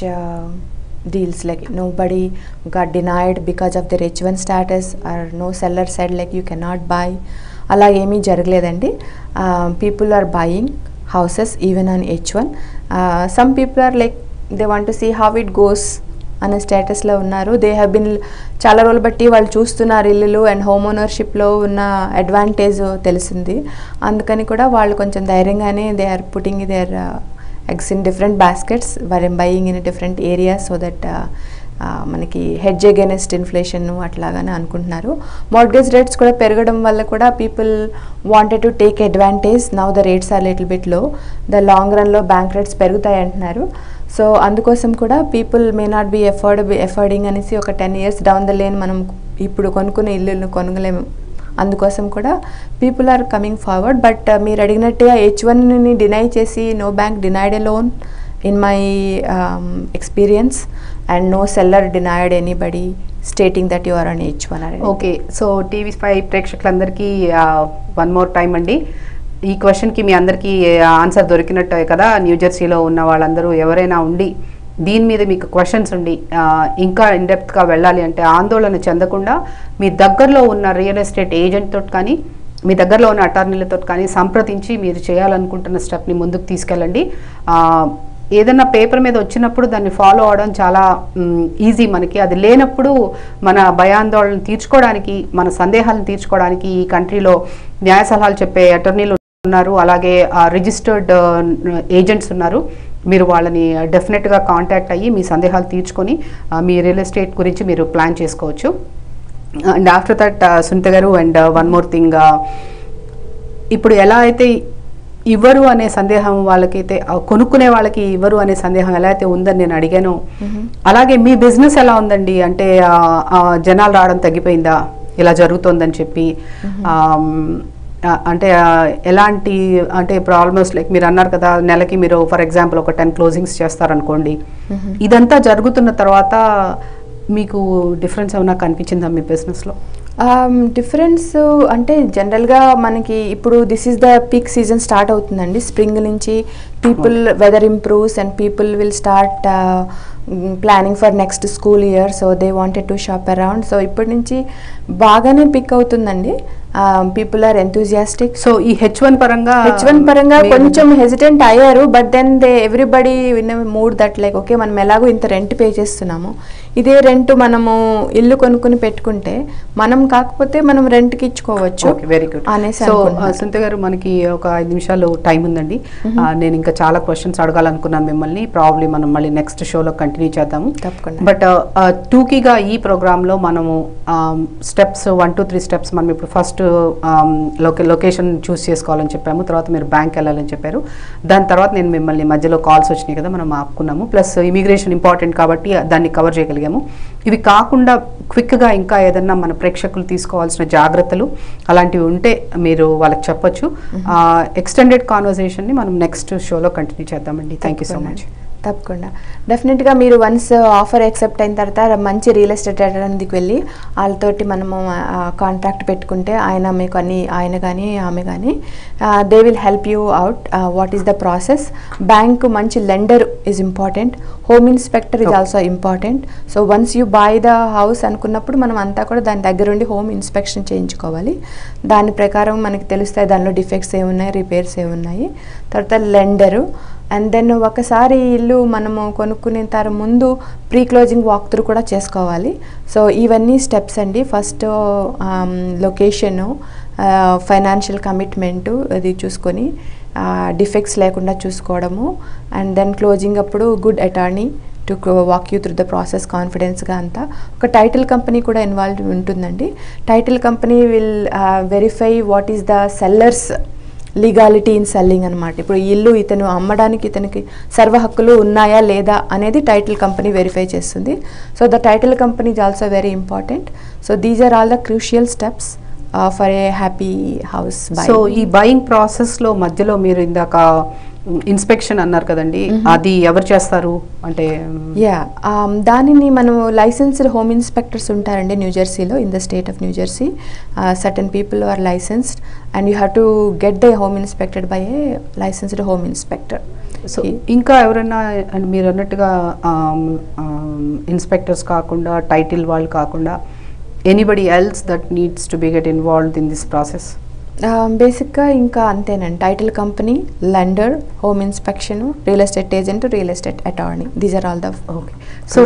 deals like nobody got denied because of their H1 status or no seller said like you cannot buy అలా ఏమీ జరగలేదండి people are buying houses even on H one some people are like they want to see how it goes అనే స్టేటస్లో ఉన్నారు they have been చాలా రోజులు బట్టి వాళ్ళు చూస్తున్నారు ఇల్లులు అండ్ హోమ్ ఓనర్షిప్లో ఉన్న అడ్వాంటేజ్ తెలిసింది అందుకని కూడా వాళ్ళు కొంచెం ధైర్యంగానే they are putting their eggs in different baskets were buying in different areas so that మనకి హెడ్జ్ అగెనెస్ట్ ఇన్ఫ్లేషన్ అట్లాగానే అనుకుంటున్నారు మార్గేజ్ రేట్స్ కూడా పెరగడం వల్ల కూడా people wanted to take advantage now the rates are little bit low the long రన్లో bank rates పెరుగుతాయి అంటున్నారు సో అందుకోసం కూడా people may not be afford affording అనేసి ఒక ten years down the lane మనం ఇప్పుడు కొనుక్కునే ఇల్లులను కొనగలేము అందుకోసం కూడా people are coming forward but మీరు అడిగినట్టుగా హెచ్ వన్ని డినై చేసి no bank denied a loan in my experience and no seller denied anybody stating that you are an H one okay so TV five ప్రేక్షకులందరికీ one more time అండి ఈ క్వశ్చన్కి మీ అందరికీ answer దొరికినట్టే కదా న్యూ జెర్సీలో ఉన్న వాళ్ళందరూ ఎవరైనా ఉండి దీని మీద మీకు క్వశ్చన్స్ ఉండి ఆ, ఇంకా ఇన్డెప్త్గా వెళ్ళాలి అంటే ఆందోళన చెందకుండా మీ దగ్గరలో ఉన్న రియల్ ఎస్టేట్ ఏజెంట్ తోటి కానీ మీ దగ్గరలో ఉన్న అటార్నీలతో కానీ సంప్రదించి మీరు చేయాలనుకుంటున్న స్టెప్ని ముందుకు తీసుకెళ్ళండి ఆ, ఏదన్నా పేపర్ మీద వచ్చినప్పుడు దాన్ని ఫాలో అవడం చాలా ఈజీ మనకి అది లేనప్పుడు మన భయాందోళన తీర్చుకోవడానికి మన సందేహాలను తీర్చుకోవడానికి ఈ కంట్రీలో న్యాయ సలహాలు చెప్పే అటర్నీలు ఉన్నారు అలాగే రిజిస్టర్డ్ ఏజెంట్స్ ఉన్నారు మీరు వాళ్ళని డెఫినెట్గా కాంటాక్ట్ అయ్యి మీ సందేహాలు తీర్చుకొని ఆ, మీ రియల్ ఎస్టేట్ గురించి మీరు ప్లాన్ చేసుకోవచ్చు అండ్ ఆఫ్టర్ దట్ సునీత గారు అండ్ వన్ మోర్ థింగ్ ఇప్పుడు ఎలా అయితే ఇవ్వరు అనే సందేహం వాళ్ళకైతే ఆ, కొనుక్కునే వాళ్ళకి ఇవ్వరు అనే సందేహం ఎలా అయితే ఉందని నేను అడిగాను అలాగే మీ బిజినెస్ ఎలా ఉందండి అంటే ఆ, ఆ, జనాలు రావడం తగ్గిపోయిందా ఇలా జరుగుతోందని చెప్పి ఆమ్, ఆ, అంటే ఆ, ఎలాంటి అంటే ఇప్పుడు ఆల్మోస్ట్ లైక్ మీరు అన్నారు కదా నెలకి మీరు ఫర్ ఎగ్జాంపుల్ ఒక టెన్ క్లోజింగ్స్ చేస్తారనుకోండి ఇదంతా జరుగుతున్న తర్వాత మీకు డిఫరెన్స్ ఏమైనా కనిపించిందా మీ బిజినెస్లో డిఫరెన్స్ అంటే జనరల్గా మనకి ఇప్పుడు this is the peak season start అవుతుందండి స్ప్రింగ్ నుంచి people weather improves and people will start planning for next school year so they wanted to shop around so ఇప్పటి నుంచి బాగానే పిక్ అవుతుందండి పీపుల్ ఆర్ ఎంతూజియాస్టిక్ సో ఈ H one పరంగా H one పరంగా మీరు- కొంచెం హెసిటెంట్ అయ్యారు but then they everybody win mood that like okay మనం ఎలాగో ఇంత రెంట్ పే చేస్తున్నాము ఇదే రెంట్ మనము ఇల్లు కొనుక్కుని పెట్టుకుంటే మనం కాకపోతే మనం రెంట్కి ఇచ్చుకోవచ్చు ఓకే వెరీ గుడ్ అనేసి సో అనుకుంటున్నాను. సునీత గారు మనకి ఒక ఐదు నిమిషాలు టైం ఉందండి ఆ, నేను ఇంకా చాలా క్వశ్చన్స్ అడగాలనుకున్నాను మిమ్మల్ని ప్రాబ్లీ మనం మళ్ళీ నెక్స్ట్ షోలో కంటిన్యూ చేద్దాము తప్పకుండా. బట్ టూకీగా ఈ ప్రోగ్రాంలో మనము steps one two three steps మనం ఇప్పుడు ఫస్ట్ లొకే లొకేషన్ చూస్ చేసుకోవాలని చెప్పాము తర్వాత మీరు బ్యాంక్ వెళ్ళాలని చెప్పారు దాని తర్వాత నేను మిమ్మల్ని మధ్యలో కాల్స్ వచ్చినాయి కదా మనం ఆపుకున్నాము ప్లస్ ఇమిగ్రేషన్ ఇంపార్టెంట్ కాబట్టి దాన్ని కవర్ చేయగలిగాము ఇవి కాకుండా క్విక్గా ఇంకా ఏదన్నా మన ప్రేక్షకులు తీసుకోవాల్సిన జాగ్రత్తలు అలాంటివి ఉంటే మీరు వాళ్ళకి చెప్పొచ్చు ఎక్స్టెండెడ్ కాన్వర్జేషన్ని మనం నెక్స్ట్ షోలో కంటిన్యూ చేద్దామండి థ్యాంక్ యూ సో మచ్ తప్పకుండా డెఫినెట్గా మీరు వన్స్ ఆఫర్ యాక్సెప్ట్ అయిన తర్వాత మంచి రియల్ ఎస్టేట్ ఏజెంట్కి వెళ్ళి వాళ్ళతోటి మనము కాంట్రాక్ట్ పెట్టుకుంటే ఆయన మీకు అన్ని ఆయన కానీ ఆమె కానీ they will help you out what is the process bank మంచి lender is important home inspector is Okay. Also important so once you buy the house అనుకున్నప్పుడు మనం అంతా కూడా దాని దగ్గరుండి హోమ్ ఇన్స్పెక్షన్ చేయించుకోవాలి దాని ప్రకారం మనకి తెలుస్తాయి దానిలో డిఫెక్ట్స్ ఏమున్నాయి రిపేర్స్ ఏమున్నాయి తర్వాత లెండరు అండ్ దెన్ ఒకసారి ఇల్లు మనము కొనుక్కునే తర ముందు ప్రీ క్లోజింగ్ వాక్ త్రూ కూడా చేసుకోవాలి సో ఇవన్నీ స్టెప్స్ అండి ఫస్ట్ లొకేషను ఫైనాన్షియల్ కమిట్మెంటు అది చూసుకొని డిఫెక్ట్స్ లేకుండా చూసుకోవడము అండ్ దెన్ క్లోజింగ్ అప్పుడు good attorney to walk you through the process కాన్ఫిడెన్స్గా అంతా ఒక టైటిల్ కంపెనీ కూడా ఇన్వాల్వ్ ఉంటుందండి title company will verify what is the seller's legality in selling అనమాట ఇప్పుడు ఈ ఇల్లు ఇతను అమ్మడానికి ఇతనికి సర్వ హక్కులు ఉన్నాయా లేదా అనేది టైటిల్ కంపెనీ వెరిఫై చేస్తుంది so the title company is also very important so these are all the crucial steps for a happy house so ఈ బయింగ్ ప్రాసెస్లో మధ్యలో మీరు ఇందాక ఇన్స్పెక్షన్ అన్నారు కదండి అది ఎవరు చేస్తారు అంటే యా దానిని మనం లైసెన్స్డ్ హోమ్ ఇన్స్పెక్టర్స్ ఉంటారండి న్యూజెర్సీలో in the state of New Jersey certain people are licensed and you have to get the home inspected by a licensed home inspector so ఇంకా ఎవరైనా and మీరు అన్నట్టుగా ఇన్స్పెక్టర్స్ కాకుండా టైటిల్ వాళ్ళు కాకుండా anybody else that needs to be get involved in this process బేసిక్గా ఇంకా అంతేనండి title company lender home inspection real estate agent real estate attorney these are all the okay so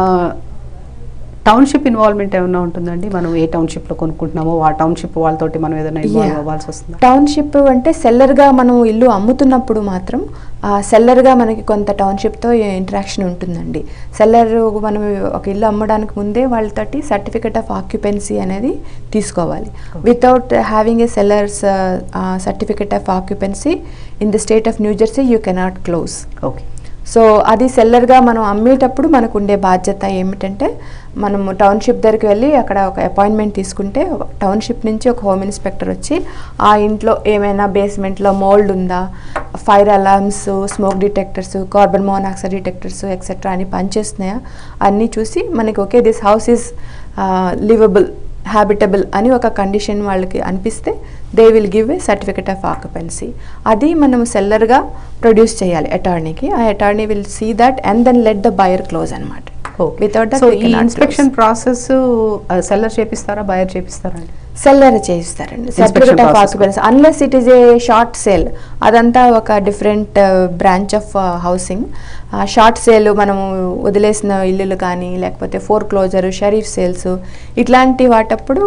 township involvement ఏమైనా ఉంటుందండి మనం ఏ township లో కొనుక్కుంటున్నామో ఆ township వాళ్ళతోటి మనం ఏదైనా ఇన్వాల్వ్ అవ్వాల్సి వస్తుందా టౌన్షిప్ అంటే సెల్లర్గా మనం ఇల్లు అమ్ముతున్నప్పుడు మాత్రం ఆ సెల్లర్గా మనకి కొంత టౌన్షిప్తో ఇంటరాక్షన్ ఉంటుందండి సెల్లర్ మనం ఒక ఇల్లు అమ్మడానికి ముందే వాళ్ళతోటి సర్టిఫికెట్ ఆఫ్ ఆక్యుపెన్సీ అనేది తీసుకోవాలి without having a seller's certificate of occupancy in the state of New Jersey you cannot close okay so అది సెల్లర్గా మనం అమ్మేటప్పుడు మనకు ఉండే బాధ్యత ఏమిటంటే మనము టౌన్షిప్ దగ్గరికి వెళ్ళి అక్కడ ఒక అపాయింట్మెంట్ తీసుకుంటే టౌన్షిప్ నుంచి ఒక హోమ్ ఇన్స్పెక్టర్ వచ్చి ఆ ఇంట్లో ఏమైనా బేస్మెంట్లో మోల్డ్ ఉందా fire alarms smoke detectors carbon monoxide detectors etcetera అని పనిచేస్తున్నాయా అన్నీ చూసి మనకి okay this house is livable habitable అని ఒక కండిషన్ వాళ్ళకి అనిపిస్తే they will give a certificate of occupancy అది మనం సెల్లర్గా ప్రొడ్యూస్ చేయాలి అటార్నీకి ఆ attorney will see that and then let the buyer close అనమాట వితౌట్ సో ఈ ఇన్స్పెక్షన్ ప్రాసెస్ సెల్లర్ చేపిస్తారా బయర్ చేపిస్తారా అండి సెల్లర్ చేయిస్తారండి Inspection certificate of process occupancy unless it is a short sale అదంతా ఒక different branch of housing short sale మనము వదిలేసిన ఇల్లులు కానీ లేకపోతే ఫోర్ క్లోజర్ షరీఫ్ సేల్స్ ఇట్లాంటి వాటప్పుడు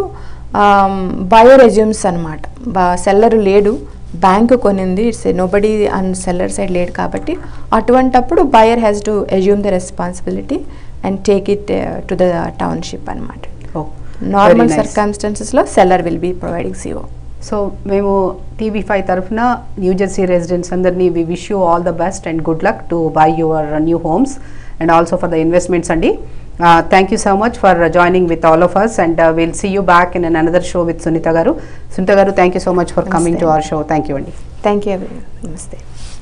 బయో రెజ్యూమ్స్ అనమాట బా సెల్లర్ లేడు బ్యాంకు కొనింది it's nobody on seller side లేడు కాబట్టి అటువంటప్పుడు buyer has to assume the responsibility and take it to the township అనమాట నార్మల్ సర్కమ్స్టాన్సెస్లో seller will be providing CO so మేము టీవీ ఫైవ్ తరఫున న్యూ జెర్సీ రెసిడెంట్స్ అందరినీ we wish you all the best and good luck to buy your new homes and also for the investments అండి thank you so much for joining with all of us and will see you back in an another show with Sunitha గారు సునీత గారు thank you so much for coming to our show thank you అండి thank you నమస్తే